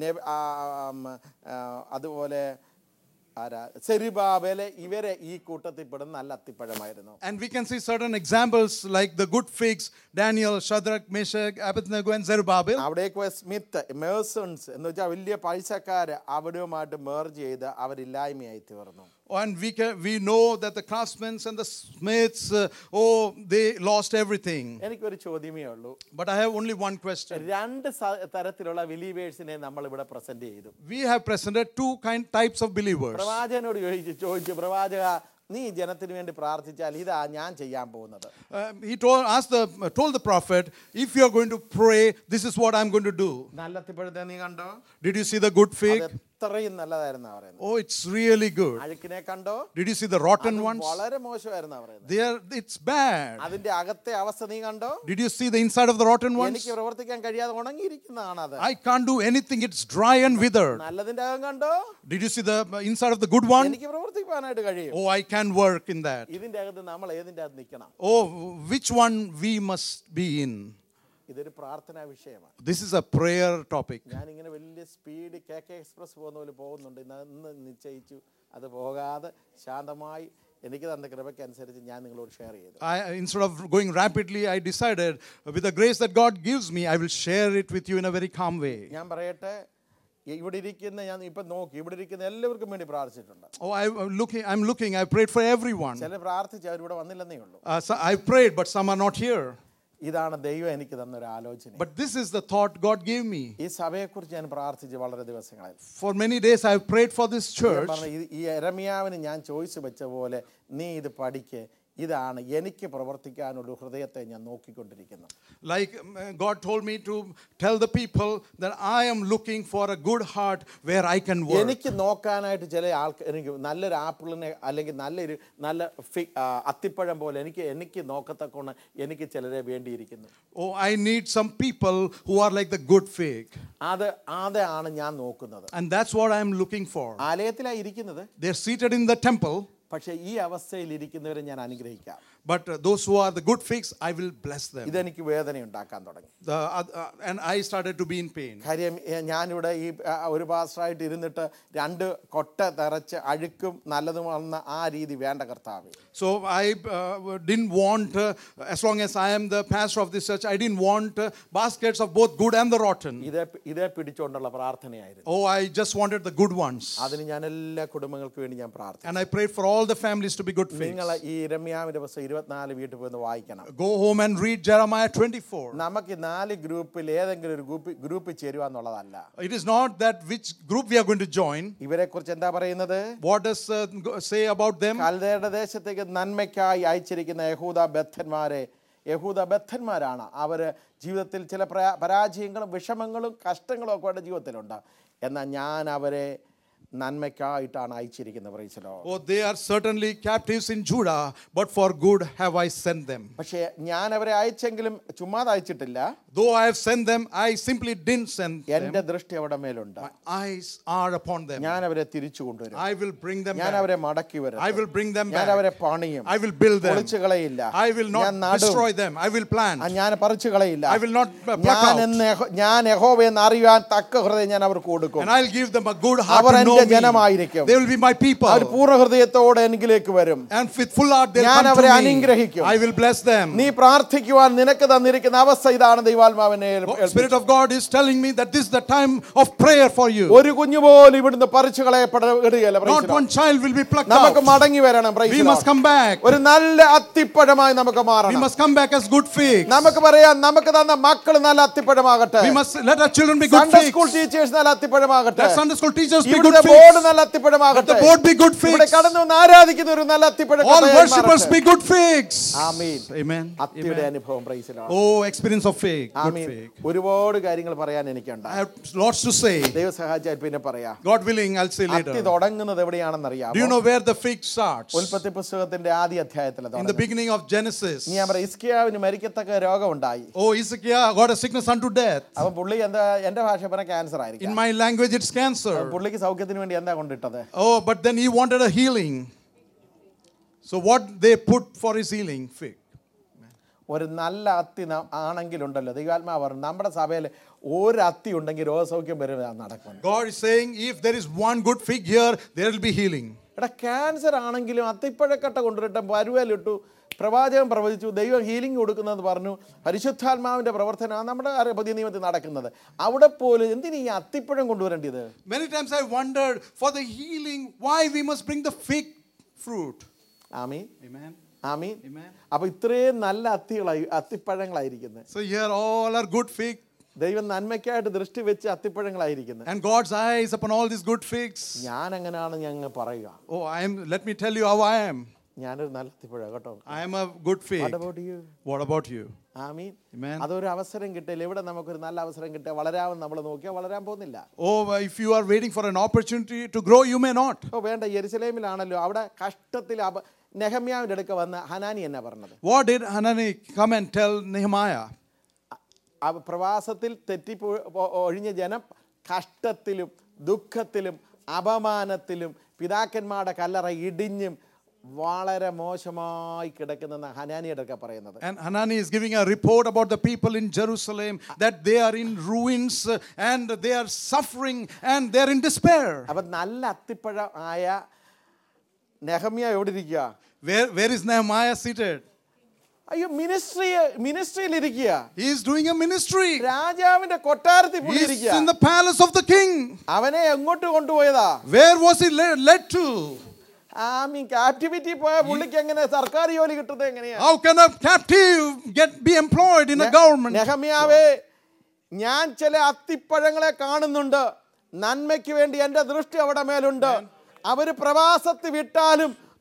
അതുപോലെ ആരാ സെരിബാബേല് ഇവരെ ഈ കൂട്ടത്തിൽപ്പെടുന്ന നല്ല അത്തിപ്പഴമായിരുന്നു And we can see certain examples like the good figs, Daniel, Shadrach, Meshach, Abednego, and Zerubbabel. അവിടേക്ക് പോയ സ്മിത്ത് മേഴ്സൺസ് എന്ന് വെച്ചാൽ വലിയ പൈസക്കാര് അവരുമായിട്ട് മേർജ് ചെയ്ത് അവരില്ലായ്മയായി തീർന്നു And we, can, we know that the craftsmen and the smiths, uh, oh, they lost everything. എനിക്കൊരു ചോദ്യമേ ഉള്ളൂ But I have only one question. രണ്ട് സ- തരത്തിലുള്ള ബിലീവേഴ്സിനെ നമ്മൾ ഇവിടെ പ്രസന്റ് ചെയ്തു We have presented two kind types of believers. പ്രവാചകനോട് ചോദിച്ചു ചോദിച്ചു പ്രവാചക നീ ജനത്തിന് വേണ്ടി പ്രാർത്ഥിച്ചാൽ ഇതാ ഞാൻ ചെയ്യാൻ പോകുന്നത് Um, he told, asked the, told the prophet, if you are going to pray, this is what I'm going to do. നല്ല അത്തിപ്പഴത്തെ നീ കണ്ടോ Did you see the good fig? അത് എത്രയും നല്ലതായിരുന്നാ പറയുന്നത് Oh, it's really good. അഴുക്കിനെ കണ്ടോ Did you see the rotten അത് ones? വളരെ മോശമായിരുന്നാ പറയുന്നത് They are, it's bad. അതിന്റെ അകത്തെ അവസ്ഥ നീ കണ്ടോ Did you see the inside of the rotten ones? എനിക്ക് പ്രവർത്തിക്കാൻ കഴിയാതെ ഉണങ്ങിയിരിക്കുന്നതാണ് അത് I can't do anything. It's dry and withered. നല്ലതിന്റെ അകം കണ്ടോ Did you see the uh, inside of the good one? എനിക്ക് പ്രവർത്തിക്കാനായിട്ട് കഴിയും Oh, I can work in that. ഇതിന്റെ അകത്ത് നമ്മൾ ഏതിന്റെ അകത്ത് നിൽക്കണം Oh, which one we must be in? ഇതൊരു പ്രാർത്ഥനാ വിഷയമാണ് This is a prayer topic. ഞാനിങ്ങനെ വലിയ സ്പീഡ് കെ കെ എക്സ്പ്രസ് പോകുന്ന പോലെ പോകുന്നുണ്ട് ഇന്ന് ഇന്ന് നിശ്ചയിച്ചു അത് പോകാതെ ശാന്തമായി എനിക്ക് തന്ന കൃപയ്ക്കനുസരിച്ച് ഞാൻ നിങ്ങളോട് ഷെയർ ചെയ്തു I, instead of going rapidly, I decided uh, with the grace that God gives me, I will share it with you in a very calm way. ഞാൻ പറയട്ടെ ഇവിടെ ഇരിക്കുന്ന ഞാൻ ഇപ്പം നോക്കി ഇവിടെ ഇരിക്കുന്ന എല്ലാവർക്കും വേണ്ടി പ്രാർത്ഥിച്ചിട്ടുണ്ട് Oh, I, I'm looking, I'm looking. I prayed for everyone. ചില പ്രാർത്ഥിച്ച് അവരിവിടെ വന്നില്ലെന്നേ ഉള്ളൂ Uh, so I prayed, but some are not here. ഇതാണ് ദൈവം എനിക്ക് തന്ന ഒരു ആലോചന But this is the thought God gave me. ഈ സഭയെക്കുറിച്ച് ഞാൻ പ്രാർത്ഥിച്ച് വളരെ ദിവസങ്ങളായി For many days, I've prayed for this ഞാൻ church. പറഞ്ഞ ഈ- ഈ എരമിയാവിന് ഞാൻ ചോയ്സ് വെച്ച പോലെ നീ ഇത് പഠിക്ക് ഇതാണ് എനിക്ക് പ്രവർത്തിക്കാനുള്ള ഹൃദയത്തെ ഞാൻ നോക്കിക്കൊണ്ടിരിക്കുന്നത് Like um, uh, God told me to tell the people that I am looking for a good heart where I can work. എനിക്ക് നോക്കാനായിട്ട് ചില ആൾക്ക് എനിക്ക് നല്ലൊരു ആപ്പിളിനെ അല്ലെങ്കിൽ നല്ലൊരു നല്ല ഫി ആ, അത്തിപ്പഴം പോലെ എനിക്ക് എനിക്ക് നോക്കത്തക്കോണം എനിക്ക് ചിലരെ വേണ്ടിയിരിക്കുന്നു Oh, I need some people who are like the good fig. അത് അതാണ് ഞാൻ നോക്കുന്നത് And that's what I'm looking for. ആലയത്തിലാണ് ഇരിക്കുന്നത് They're seated in the temple, പക്ഷേ ഈ അവസ്ഥയിൽ ഇരിക്കുന്നവരെ ഞാൻ അനുഗ്രഹിക്കാം but uh, those who are the good figs, I will bless them. ഇതെനിക്ക് വേദന ഉണ്ടാക്കാൻ തുടങ്ങി The, oth- uh, and I started to be in pain. കാര്യം ഏ, ഞാനിവിടെ ഈ ആ, ഒരു പാസ്റ്ററായിട്ട് ഇരുന്നിട്ട് രണ്ട് കൊട്ട നിറച്ച് അഴുക്കും നല്ലതുമാണെന്ന ആ രീതി വേണ്ട കർത്താവ് So I uh, didn't want, uh, as long as I am the pastor of this church, I didn't want uh, baskets of both good and the rotten. ഇതേ ഇതേ പിടിച്ചുകൊണ്ടുള്ള പ്രാർത്ഥനയായിരുന്നു Oh, I just wanted the good ones. അതിന് ഞാൻ എല്ലാ കുടുംബങ്ങൾക്ക് വേണ്ടി ഞാൻ പ്രാർത്ഥിക്കും And I prayed for all the families to be good figs. നിങ്ങൾ ഈ രമ്യാവിന്റെ പുസ്തകം ഇരുപത്തിനാല് വീട്ടിൽ പോയി ഒന്ന് വായിക്കണം Go home and read Jeremiah 24. നമുക്ക് ഈ നാല് ഗ്രൂപ്പിൽ ഏതെങ്കിലും ഒരു ഗ്രൂപ്പ് ഗ്രൂപ്പിൽ ചേരുക എന്നുള്ളതല്ല It is not that which group we are going to join. ഇവരെ കുറിച്ച് എന്താ പറയുന്നത് What does uh, go- say about them? കൽദയുടെ ദേശത്തേക്ക് നന്മയ്ക്കായി അയച്ചിരിക്കുന്ന യഹൂദ ബദ്ധന്മാരെ യഹൂദ ബദ്ധന്മാരാണ് അവർ ജീവിതത്തിൽ ചില പ്രയാ- പരാജയങ്ങളും വിഷമങ്ങളും കഷ്ടങ്ങളും ഒക്കെ അവരുടെ ജീവിതത്തിലുണ്ട് എന്നാൽ ഞാൻ അവരെ നന്മയ്ക്കായിട്ടാണ് അയച്ചിരിക്കുന്നത് പ്രൈസലോ Oh, they are certainly captives in Judah, but for good have I sent them. പക്ഷേ ഞാൻ അവരെ അയച്ചെങ്കിലും ചുമ്മാതെ അയച്ചിട്ടില്ല Though I have sent them, I simply didn't send them. എൻ്റെ ദൃഷ്ടി അവിടെ മേലുണ്ട് My eyes are upon them. ഞാൻ അവരെ തിരിച്ചു കൊണ്ടുവരും I will bring them ഞാൻ back. അവരെ മടക്കി വരും I will bring them ഞാൻ back. അവരെ പണിയും I will build them. പൊളിച്ചു കളയില്ല I will ഞാൻ not നടും destroy them. I will ആ, plant. ഞാൻ പറിച്ചു കളയില്ല I will not uh, pluck ഞാൻ out. എന്ന് യഹോ- ഞാൻ യഹോവയെന്ന് അറിയാൻ തക്ക ഹൃദയം ഞാൻ അവർക്ക് കൊടുക്കും And I'll give them a good heart our to know എൻ്റെ me. ജനമായിരിക്കും. They will be my people. അവർ പൂർണ്ണ ഹൃദയത്തോടെ എനിക്കിലേക്ക് വരും And with full heart they'll ഞാൻ come അവരെ to me. അനുഗ്രഹിക്കും. I will bless them. നീ പ്രാർത്ഥിക്കുവാൻ നിനക്ക് തന്നിരിക്കുന്ന അവസ്ഥ ഇതാണ് ദൈവാത്മാവിനെ God- Spirit of God is telling me that this is the time of prayer for you. ഒരു കുഞ്ഞു പോലും ഇവിടുന്ന് പറിച്ചു കളയപ്പെടുകയല്ല praise Not the one Lord. child will be plucked നമുക്ക് out. മടങ്ങി വരണം praise We the must Lord. come back. ഒരു നല്ല അത്തിപ്പഴമായി നമുക്ക് We മാറണം must come back as good figs. നമുക്ക് പറയാം നമുക്ക് തന്ന മക്കൾ നല്ല അത്തിപ്പഴമാകട്ടെ We must let our children be good Sunday school figs. Teachers നല്ല അത്തിപ്പഴമാകട്ടെ Let Sunday school teachers be good ഇവിടുത്തെ ബോർഡ് figs. നല്ല Let അത്തിപ്പഴമാകട്ടെ the board be good ഇവിടെ figs. കടന്നു വന്ന് ആരാധിക്കുന്ന ഒരു നല്ല അത്തിപ്പഴം All worshippers be good figs. Amin Amen. അത്തിയുടെ Amen. അനുഭവം പ്രൈസിലാണ് Oh, experience of fig. Good Amin fig. ഒരുപാട് കാര്യങ്ങൾ പറയാൻ എനിക്കുണ്ട് I have lots to say. ദൈവ സഹായിച്ചാൽ പിന്നെ പറയാം God willing, I'll say അത്തി later. തുടങ്ങുന്നത് എവിടെയാണെന്നറിയാം Do you know where the fig starts? ഉൽപ്പത്തി പുസ്തകത്തിന്റെ ആദ്യ അധ്യായത്തിൽ In the beginning of Genesis. ഞാൻ പറയാം ഇസ്കിയാവിന് മരിക്കത്തക്ക രോഗമുണ്ടായി Oh, Ezekiel got a sickness unto death. അപ്പൊ പുള്ളി എന്താ എന്റെ ഭാഷ പറഞ്ഞ ക്യാൻസർ In ആയിരിക്കും my language, it's cancer. പുള്ളിക്ക് സൗഖ്യത്തിന് വേണ്ടി എന്താ കൊണ്ടിട്ടത് Oh, but then he wanted a healing. So, what they put for his healing? Fig. ഒരു നല്ല അത്തി ന- ആണെങ്കിലുണ്ടല്ലോ ദൈവാത്മാവ് പറഞ്ഞു നമ്മുടെ സഭയിൽ ഒരു അത്തി ഉണ്ടെങ്കിൽ രോഗസൗഖ്യം വരും നടക്കും God is saying, if there is one good fig here, there will be healing. എടാ ക്യാൻസർ ആണെങ്കിലും അത്തിപ്പഴക്കട്ട കൊണ്ടുവരട്ടെ പരുവലിട്ടു പ്രവാചകൻ പ്രവചിച്ചു ദൈവം ഹീലിംഗ് കൊടുക്കുന്നത് പറഞ്ഞു പരിശുദ്ധാത്മാവിന്റെ പ്രവർത്തനമാണ് നമ്മുടെ അറിയ- പുതിയ നിയമത്തിൽ നടക്കുന്നത് അവിടെ പോലും എന്തിനു ഈ അത്തിപ്പഴം കൊണ്ടുവരേണ്ടത് Many times I wondered for the healing why we must bring the fig fruit. Amin Amen. Amin Amen. അപ്പൊ ഇത്രയും നല്ല അത്തികളായി അത്തിപ്പഴങ്ങളായിരിക്കുന്നത് So, here all are good fig, ദൈവം നന്മയ്ക്കായിട്ട് ദൃഷ്ടി വെച്ച് അത്തിപ്പഴങ്ങളായിരിക്കുന്നത് and God's eyes upon all these good figs. ഞാൻ എങ്ങനെയാണ് ഞങ്ങൾ പറയുക Oh, I am, let me tell you how I am. ഞാനൊരു നല്ല അത്തിപ്പഴം കേട്ടോ I am a good fig. What about you? What about you? Amin Amen. അതൊരു അവസരം കിട്ടില്ല എവിടെ നമുക്കൊരു നല്ല അവസരം കിട്ടിയ വളരാമെന്ന് നമ്മൾ നോക്കിയാൽ വളരാൻ പോകുന്നില്ല Oh, if you are waiting for an opportunity to grow, you may not. ഓ വേണ്ട യെരുസലേമിലാണല്ലോ അവിടെ കഷ്ടത്തിൽ അപ നെഹമ്യാവിൻ്റെ അടുക്ക വന്ന് ഹനാനി എന്നാ പറഞ്ഞത് What did Hanani come and tell Nehemiah? ആ പ്രവാസത്തിൽ തെറ്റി ഒഴിഞ്ഞ ജനം കഷ്ടത്തിലും ദുഃഖത്തിലും അപമാനത്തിലും പിതാക്കന്മാരുടെ കല്ലറ ഇടിഞ്ഞും വളരെ മോശമായി കിടക്കുന്ന ഹനാനിയുടെ ഒക്കെ പറയുന്നത് And Hanani is giving a report about the people in Jerusalem that they are in ruins uh, and they are suffering and they are in despair. അപ്പം നല്ല അത്തിപ്പഴം ആയ നെഹമ്യ എവിടെ ഇരിക്കുക Where, where is Nehemiah seated? അയ്യോ ministry മിനിസ്ട്രിയിൽ ഇരിക്കുക He is doing a ministry. രാജാവിന്റെ കൊട്ടാരത്തിൽ പുള്ളി He is ഇരിക്കുക in the palace of the king. അവനെ എങ്ങോട്ട് കൊണ്ടുപോയതാ Where was he led, led to? ആ മീൻ ക്യാപ്റ്റിവിറ്റി പോയ പുള്ളിക്ക് എങ്ങനെ സർക്കാർ ജോലി കിട്ടുന്നത് എങ്ങനെയാ How can a captive get be employed in a government? നെഹമ്യാവേ ഞാൻ ചില അത്തിപ്പഴങ്ങളെ കാണുന്നുണ്ട് നന്മയ്ക്ക് വേണ്ടി എൻ്റെ ദൃഷ്ടി അവിടെ മേലുണ്ട് അവര് പ്രവാസത്തിൽ വിട്ടാലും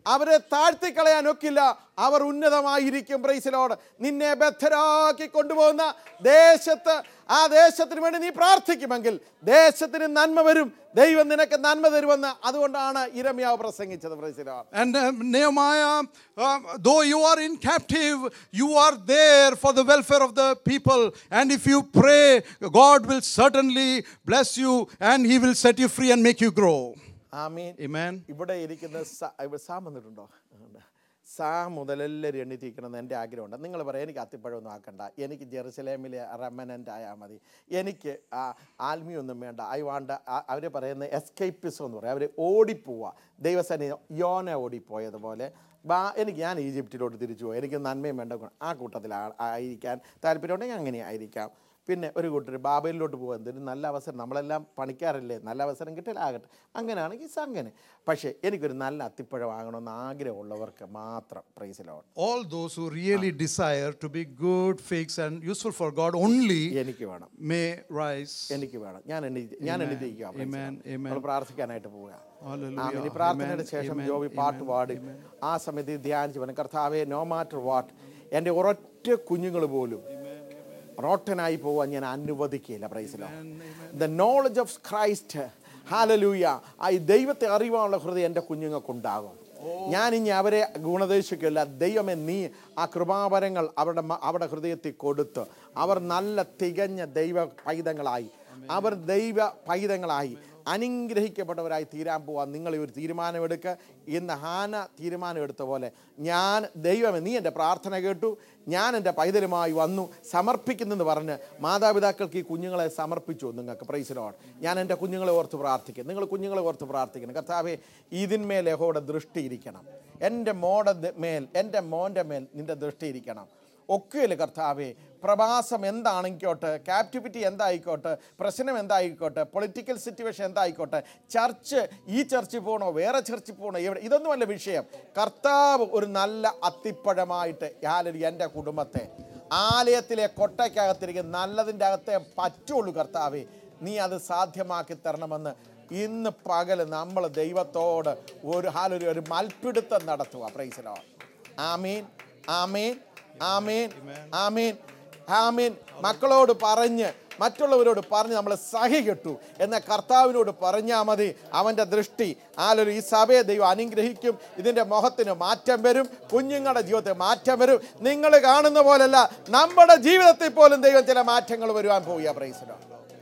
അവരെ താഴ്ത്തിക്കളയാൻ ഒക്കില്ല അവർ ഉന്നതമായിരിക്കും പ്രൈസിലോട് നിന്നെ ബദ്ധരാക്കി കൊണ്ടുപോകുന്ന ദേശത്ത് ആ ദേശത്തിന് വേണ്ടി നീ പ്രാർത്ഥിക്കുമെങ്കിൽ ദേശത്തിന് നന്മ വരും ദൈവം നിനക്ക് നന്മ തരുമെന്ന് അതുകൊണ്ടാണ് ഇരമ്യാവ് പ്രസംഗിച്ചത് പ്രൈസിലോട് And uh, Nehemiah, um, though you are in captive, you are there for the welfare of the people. And if you pray, God will certainly bless you and He will set you free and make you grow. Amin Amen. ഇവിടെ ഇരിക്കുന്ന സ- ഇവിടെ Sam വന്നിട്ടുണ്ടോ ഉണ്ട്. സാ മുതൽ എല്ലാവരും എണ്ണിത്തിരിക്കണമെന്ന് എൻ്റെ ആഗ്രഹമുണ്ട് നിങ്ങൾ പറയാം എനിക്ക് അത്തിപ്പഴമൊന്നും ആക്കണ്ട എനിക്ക് ജെറുസലേമിലെ റെമനൻ്റ് ആയാൽ മതി എനിക്ക് ആ ആത്മീയൊന്നും വേണ്ട ഐ വാണ്ട് അവർ പറയുന്ന എസ്കേപ്പിസം എന്ന് പറയും അവർ ഓടിപ്പോവുക ദൈവസേന യോന ഓടിപ്പോയതുപോലെ ബാ എനിക്ക് ഞാൻ ഈജിപ്തിലോട്ട് തിരിച്ചു പോയി എനിക്ക് നന്മയും വേണ്ട ഗുണം. ആ കൂട്ടത്തിൽ ആ- ആയിരിക്കാൻ താല്പര്യമുണ്ടെങ്കിൽ അങ്ങനെ ആയിരിക്കാം പിന്നെ ഒരു കൂട്ടർ ബാബയിലോട്ട് പോകുക എന്തൊരു നല്ല അവസരം നമ്മളെല്ലാം പണിക്കാറല്ലേ നല്ല അവസരം കിട്ടിയാലാകട്ടെ അങ്ങനെയാണെങ്കിൽ സ അങ്ങനെ പക്ഷേ എനിക്കൊരു നല്ല അത്തിപ്പഴം വാങ്ങണമെന്ന് ആഗ്രഹമുള്ളവർക്ക് മാത്രം പ്രൈസിലോട്ട് All those who really desire to be good, figs, and useful for God only എനിക്ക് വേണം may rise. എനിക്ക് വേണം ഞാൻ എണ്ണി ഞാൻ എണ്ണിരിക്കുക Amen, amen. നമ്മൾ പ്രാർത്ഥിക്കാനായിട്ട് പോവുക Hallelujah. ആമേൻ. ഈ പ്രാർത്ഥനയുടെ Amen, ശേഷം amen, ജോബി പാട്ട് amen, പാടി ആ സമയത്ത് ഈ ധ്യാനിച്ച് പറഞ്ഞു കർത്താവെ നോ മാറ്റർ വാട്ട് എൻ്റെ ഒരൊറ്റ കുഞ്ഞുങ്ങൾ പോലും റോട്ടനായി പോവാൻ ഞാൻ അനുവദിക്കില്ല പ്രൈസിലോ the knowledge of Christ hallelujah ആ ഈ ദൈവത്തെ അറിവാനുള്ള ഹൃദയം എൻ്റെ കുഞ്ഞുങ്ങൾക്കുണ്ടാകും ഞാൻ ഇനി അവരെ ഗുണദേശിക്കില്ല ദൈവമേ നീ ആ കൃപാവരങ്ങൾ അവരുടെ മ- അവരുടെ ഹൃദയത്തിൽ കൊടുത്ത് അവർ നല്ല തികഞ്ഞ ദൈവ പൈതങ്ങളായി അവർ ദൈവ പൈതങ്ങളായി അനുഗ്രഹിക്കപ്പെട്ടവരായി തീരാൻ പോവാൻ നിങ്ങൾ ഈ ഒരു തീരുമാനമെടുക്കുക ഇന്ന് ഹാന തീരുമാനമെടുത്ത പോലെ ഞാൻ ദൈവമേ നീ എൻ്റെ പ്രാർത്ഥന കേട്ടു ഞാൻ എൻ്റെ പൈതലുമായി വന്നു സമർപ്പിക്കുന്നെന്ന് പറഞ്ഞ് മാതാപിതാക്കൾക്ക് ഈ കുഞ്ഞുങ്ങളെ സമർപ്പിച്ചു നിങ്ങൾക്ക് പ്രൈസിലോട് ഞാൻ എൻ്റെ കുഞ്ഞുങ്ങളെ ഓർത്ത് പ്രാർത്ഥിക്കും നിങ്ങൾ കുഞ്ഞുങ്ങളെ ഓർത്ത് പ്രാർത്ഥിക്കണം കർത്താവെ ഇതിന്മേൽ യഹോയുടെ ദൃഷ്ടി ഇരിക്കണം എൻ്റെ മോടെ ദ- മേൽ എൻ്റെ മോൻ്റെ മേൽ നിൻ്റെ ദൃഷ്ടി ഇരിക്കണം ഒക്കെയില്ല കർത്താവെ പ്രവാസം എന്താണെങ്കിക്കോട്ടെ ക്യാപ്റ്റിവിറ്റി എന്തായിക്കോട്ടെ പ്രശ്നം എന്തായിക്കോട്ടെ പൊളിറ്റിക്കൽ സിറ്റുവേഷൻ എന്തായിക്കോട്ടെ ചർച്ച് ഈ ചർച്ചിൽ പോകണോ വേറെ ചർച്ചിൽ പോകണോ എവിടെ ഇതൊന്നുമല്ല വിഷയം കർത്താവ് ഒരു നല്ല അത്തിപ്പഴമായിട്ട് യാലൊരു എൻ്റെ കുടുംബത്തെ ആലയത്തിലെ കൊട്ടയ്ക്കകത്തിരിക്കുന്ന നല്ലതിൻ്റെ അകത്തെ പറ്റുള്ളൂ കർത്താവെ നീ അത് സാധ്യമാക്കി തരണമെന്ന് ഇന്ന് പകൽ നമ്മൾ ദൈവത്തോട് ഒരു ഹാലൊരു ഒരു മൽപ്പിടുത്തം നടത്തുക പ്രൈസിലോ ആമീൻ ആമീൻ ആമീൻ ആമീൻ ആമീൻ മക്കളോട് പറഞ്ഞ് മറ്റുള്ളവരോട് പറഞ്ഞ് നമ്മൾ സഹി കെട്ടു എന്ന കർത്താവിനോട് പറഞ്ഞാൽ മതി അവൻ്റെ ദൃഷ്ടി ആലൊരു ഈ സഭയെ ദൈവം അനുഗ്രഹിക്കും ഇതിൻ്റെ മുഖത്തിന് മാറ്റം വരും കുഞ്ഞുങ്ങളുടെ ജീവിതത്തിൽ മാറ്റം വരും നിങ്ങൾ കാണുന്ന പോലല്ല നമ്മുടെ ജീവിതത്തിൽ പോലും ദൈവം ചില മാറ്റങ്ങൾ വരുവാൻ പോവുക പ്രൈസിലോ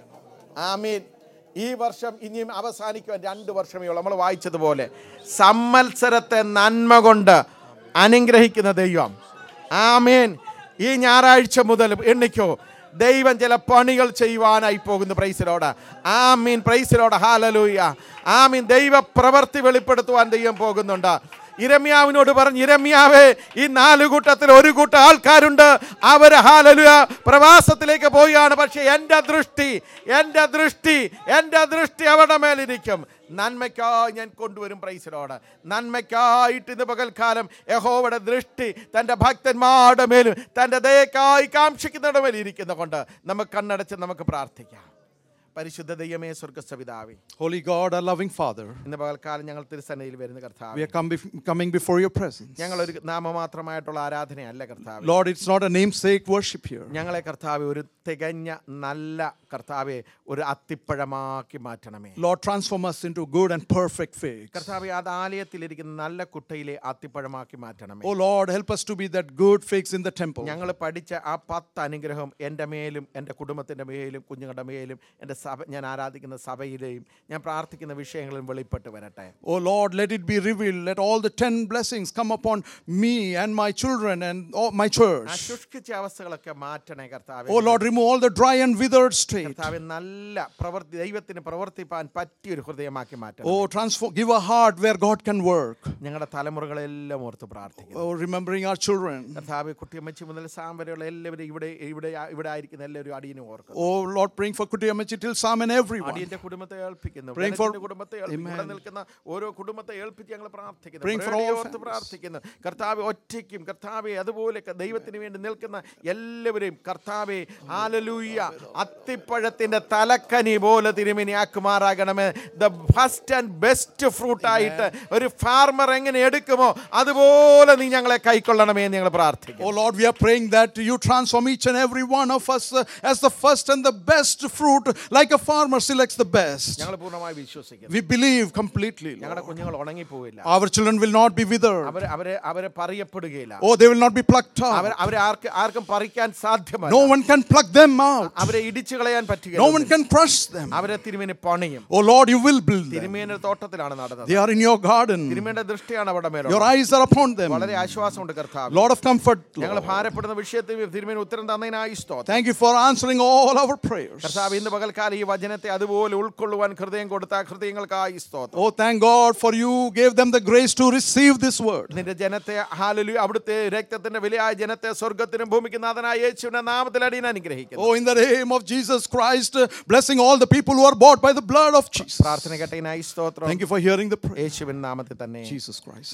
ആമീൻ ഈ വർഷം ഇനിയും അവസാനിക്കുവാൻ രണ്ട് വർഷമേ ഉള്ളൂ നമ്മൾ വായിച്ചതുപോലെ സമ്മത്സരത്തെ നന്മ കൊണ്ട് അനുഗ്രഹിക്കുന്ന ദൈവം ആമീൻ ഈ ഞായറാഴ്ച മുതൽ എണ്ണിക്കോ ദൈവം ചില പണികൾ ചെയ്യുവാനായി പോകുന്നു പ്രൈസിലോട് ആമീൻ പ്രൈസിലോട് ഹാലലൂയ ആമീൻ ദൈവ പ്രവൃത്തി വെളിപ്പെടുത്തുവാൻ ദൈവം പോകുന്നുണ്ട് ഇരമ്യാവിനോട് പറഞ്ഞു ഇരമ്യാവേ ഈ നാല് കൂട്ടത്തിൽ ഒരു കൂട്ടം ആൾക്കാരുണ്ട് അവർ ഹാലലുയ പ്രവാസത്തിലേക്ക് പോവുകയാണ് പക്ഷെ എൻ്റെ ദൃഷ്ടി എൻ്റെ ദൃഷ്ടി എൻ്റെ ദൃഷ്ടി അവരുടെ മേലിരിക്കും നന്മയ്ക്കായി ഞാൻ കൊണ്ടുവരും പ്രൈസിലോട് നന്മയ്ക്കായിട്ട് ഇന്ന് പകൽക്കാലം യഹോവയുടെ ദൃഷ്ടി തൻ്റെ ഭക്തന്മാരുടെ മേലും തൻ്റെ ദയക്കായി കാക്ഷിക്കുന്നവരുടെ മേലും ഇരിക്കുന്ന കൊണ്ട് നമുക്ക് കണ്ണടച്ച് നമുക്ക് പ്രാർത്ഥിക്കാം പരിശുദ്ധ ദൈവമേ സ്വർഗസ്ഥപിതാവേ Holy God, our loving Father, ഇന്ന് പകൽക്കാലം ഞങ്ങൾ തിരുസന്നയിൽ വരുന്ന കർത്താവ് we are come bef- coming before your presence. ഞങ്ങൾ ഒരു നാമമാത്രമായിട്ടുള്ള ആരാധനയല്ല കർത്താവ് Lord, it's not a namesake worship here. ഞങ്ങളെ കർത്താവ് ഒരു തികഞ്ഞ നല്ല കർത്താവെ ഒരു അത്തിപ്പഴമാക്കി മാറ്റണമേ Lord, transform us into good and perfect figs. കർത്താവെ അത് ആലയത്തിലിരിക്കുന്ന നല്ല കുട്ടയിലെ അത്തിപ്പഴമാക്കി മാറ്റണമേ Oh Lord, help us to be that good figs in the temple. ഞങ്ങൾ പഠിച്ച ആ പത്ത് അനുഗ്രഹം എൻ്റെ മേലും എൻ്റെ കുടുംബത്തിൻ്റെ മേലും കുഞ്ഞുങ്ങളുടെ മേലും എൻ്റെ സഭ ഞാൻ ആരാധിക്കുന്ന സഭയിലെയും ഞാൻ പ്രാർത്ഥിക്കുന്ന വിഷയങ്ങളിലും വെളിപ്പെട്ട് വരട്ടെ Oh Lord, let it be revealed. Let all the ten blessings come upon me and my children and all my ആ church. ശുഷ്കിച്ച അവസ്ഥകളൊക്കെ മാറ്റണേ കർത്താവെ Oh Lord, remove all the dry and withered state. കർത്താവെ നല്ല പ്രവർത്തി ദൈവത്തിന് പ്രവർത്തിപ്പാൻ പറ്റിയൊരു ഹൃദയമാക്കി മാറ്റണം Oh, transform, give a heart where God can work. ഞങ്ങളുടെ തലമുറകളെല്ലാം ഓർത്ത് പ്രാർത്ഥിക്കുന്നു Oh, remembering our children. കർത്താവ് കുട്ടിയമ്മച്ചി മുതൽ സാം വരെയുള്ള എല്ലാവരും ഇവിടെ ഇവിടെ ഇവിടെ ആയിരിക്കുന്ന എല്ലാവരും അടിയനും ഓർക്കുന്നു Oh Lord, praying for Kutiyamachi till Sam and everyone. അടിയന്റെ കുടുംബത്തെ ഏൽപ്പിക്കുന്നു Praying for- ബെനറ്റിന്റെ കുടുംബത്തെ ഏൽപ്പിക്കുന്നു. ഇവിടെ Amen. നിൽക്കുന്ന ഓരോ കുടുംബത്തെ ഏൽപ്പിച്ച് ഞങ്ങൾ പ്രാർത്ഥിക്കുന്നു Praying for ബ്രേഡിയെ all ഓർത്ത് families. പ്രാർത്ഥിക്കുന്നു കർത്താവ് ഒറ്റയ്ക്കും കർത്താവെ അതുപോലെ ക- ദൈവത്തിന് വേണ്ടി നിൽക്കുന്ന എല്ലാവരെയും കർത്താവെ ആ ഹാലലൂയ അത്തിപ്പഴത്തിന്റെ തലക്കനി പോലെ തിരുമിനിയാക്കുമാറാകണമേ the first and best fruit ആയിട്ട് ഒരു ഫാർമർ എങ്ങനെ എടുക്കുമോ അതുപോലെ നീ ഞങ്ങളെ കൈക്കൊള്ളണമേ എന്ന് ഞങ്ങൾ പ്രാർത്ഥിക്കും Oh Lord, we are praying that you transform each and every one of us uh, as the first and the best fruit, like a farmer selects the best. ഞങ്ങൾ പൂർണ്ണമായി വിശ്വസിക്കുന്നു We believe completely. Lord. ഞങ്ങളുടെ കുഞ്ഞുങ്ങൾ ഉണങ്ങിപ്പോവില്ല Our children will not be withered. അവർ അവരെ അവരെ പറയപ്പെടുകയില്ല Oh, they will not be plucked our out. അവരെ ആർക്ക് ആർക്കും പറിക്കാൻ സാധ്യമല്ല No one can pluck them out. അവരെ ഇടിച്ചു കളയാൻ No one പറ്റുക can crush them. അവരെ തിരുമേനി പണിയും Oh Lord, you will build them. തിരുമേന തോട്ടത്തിലാണ് നടന്നത് They are in your garden. തിരുമേന്റെ ദൃഷ്ടിയാണ് അവിടെ Your മേലെ eyes are upon them. വളരെ ആശ്വാസമുണ്ട് കർത്താവ് Lord of comfort. ഞങ്ങൾ Lord. ഭാരപ്പെടുന്ന വിഷയത്തിൽ തിരുമേനി ഉത്തരം തന്നതിനായി സ്തോത്രം Thank you for answering all our prayers. കർത്താവ് ഇന്ന് പകൽക്കാലം ഈ വചനത്തെ അതുപോലെ ഉൾക്കൊള്ളുവാൻ ഹൃദയം കൊടുത്ത ഹൃദയങ്ങൾക്കായി സ്തോത്രം Oh, thank God for you gave them the grace to receive this word. നിന്റെ ജനത്തെ ഹാലലു അവിടുത്തെ രക്തത്തിന്റെ വിലയായ ജനത്തെ സ്വർഗത്തിനും ഭൂമിക്കും നാഥനായ യേശുവിന്റെ നാമത്തിൽ അടിയൻ അനുഗ്രഹിക്കുന്നു Oh, in the name of Jesus Christ, uh, blessing all the people who are bought by the blood of Jesus. പ്രാർത്ഥന കേട്ടതിനായി സ്തോത്രം Thank you for hearing the prayer. യേശുവിൻ നാമത്തിൽ തന്നെ Jesus Christ.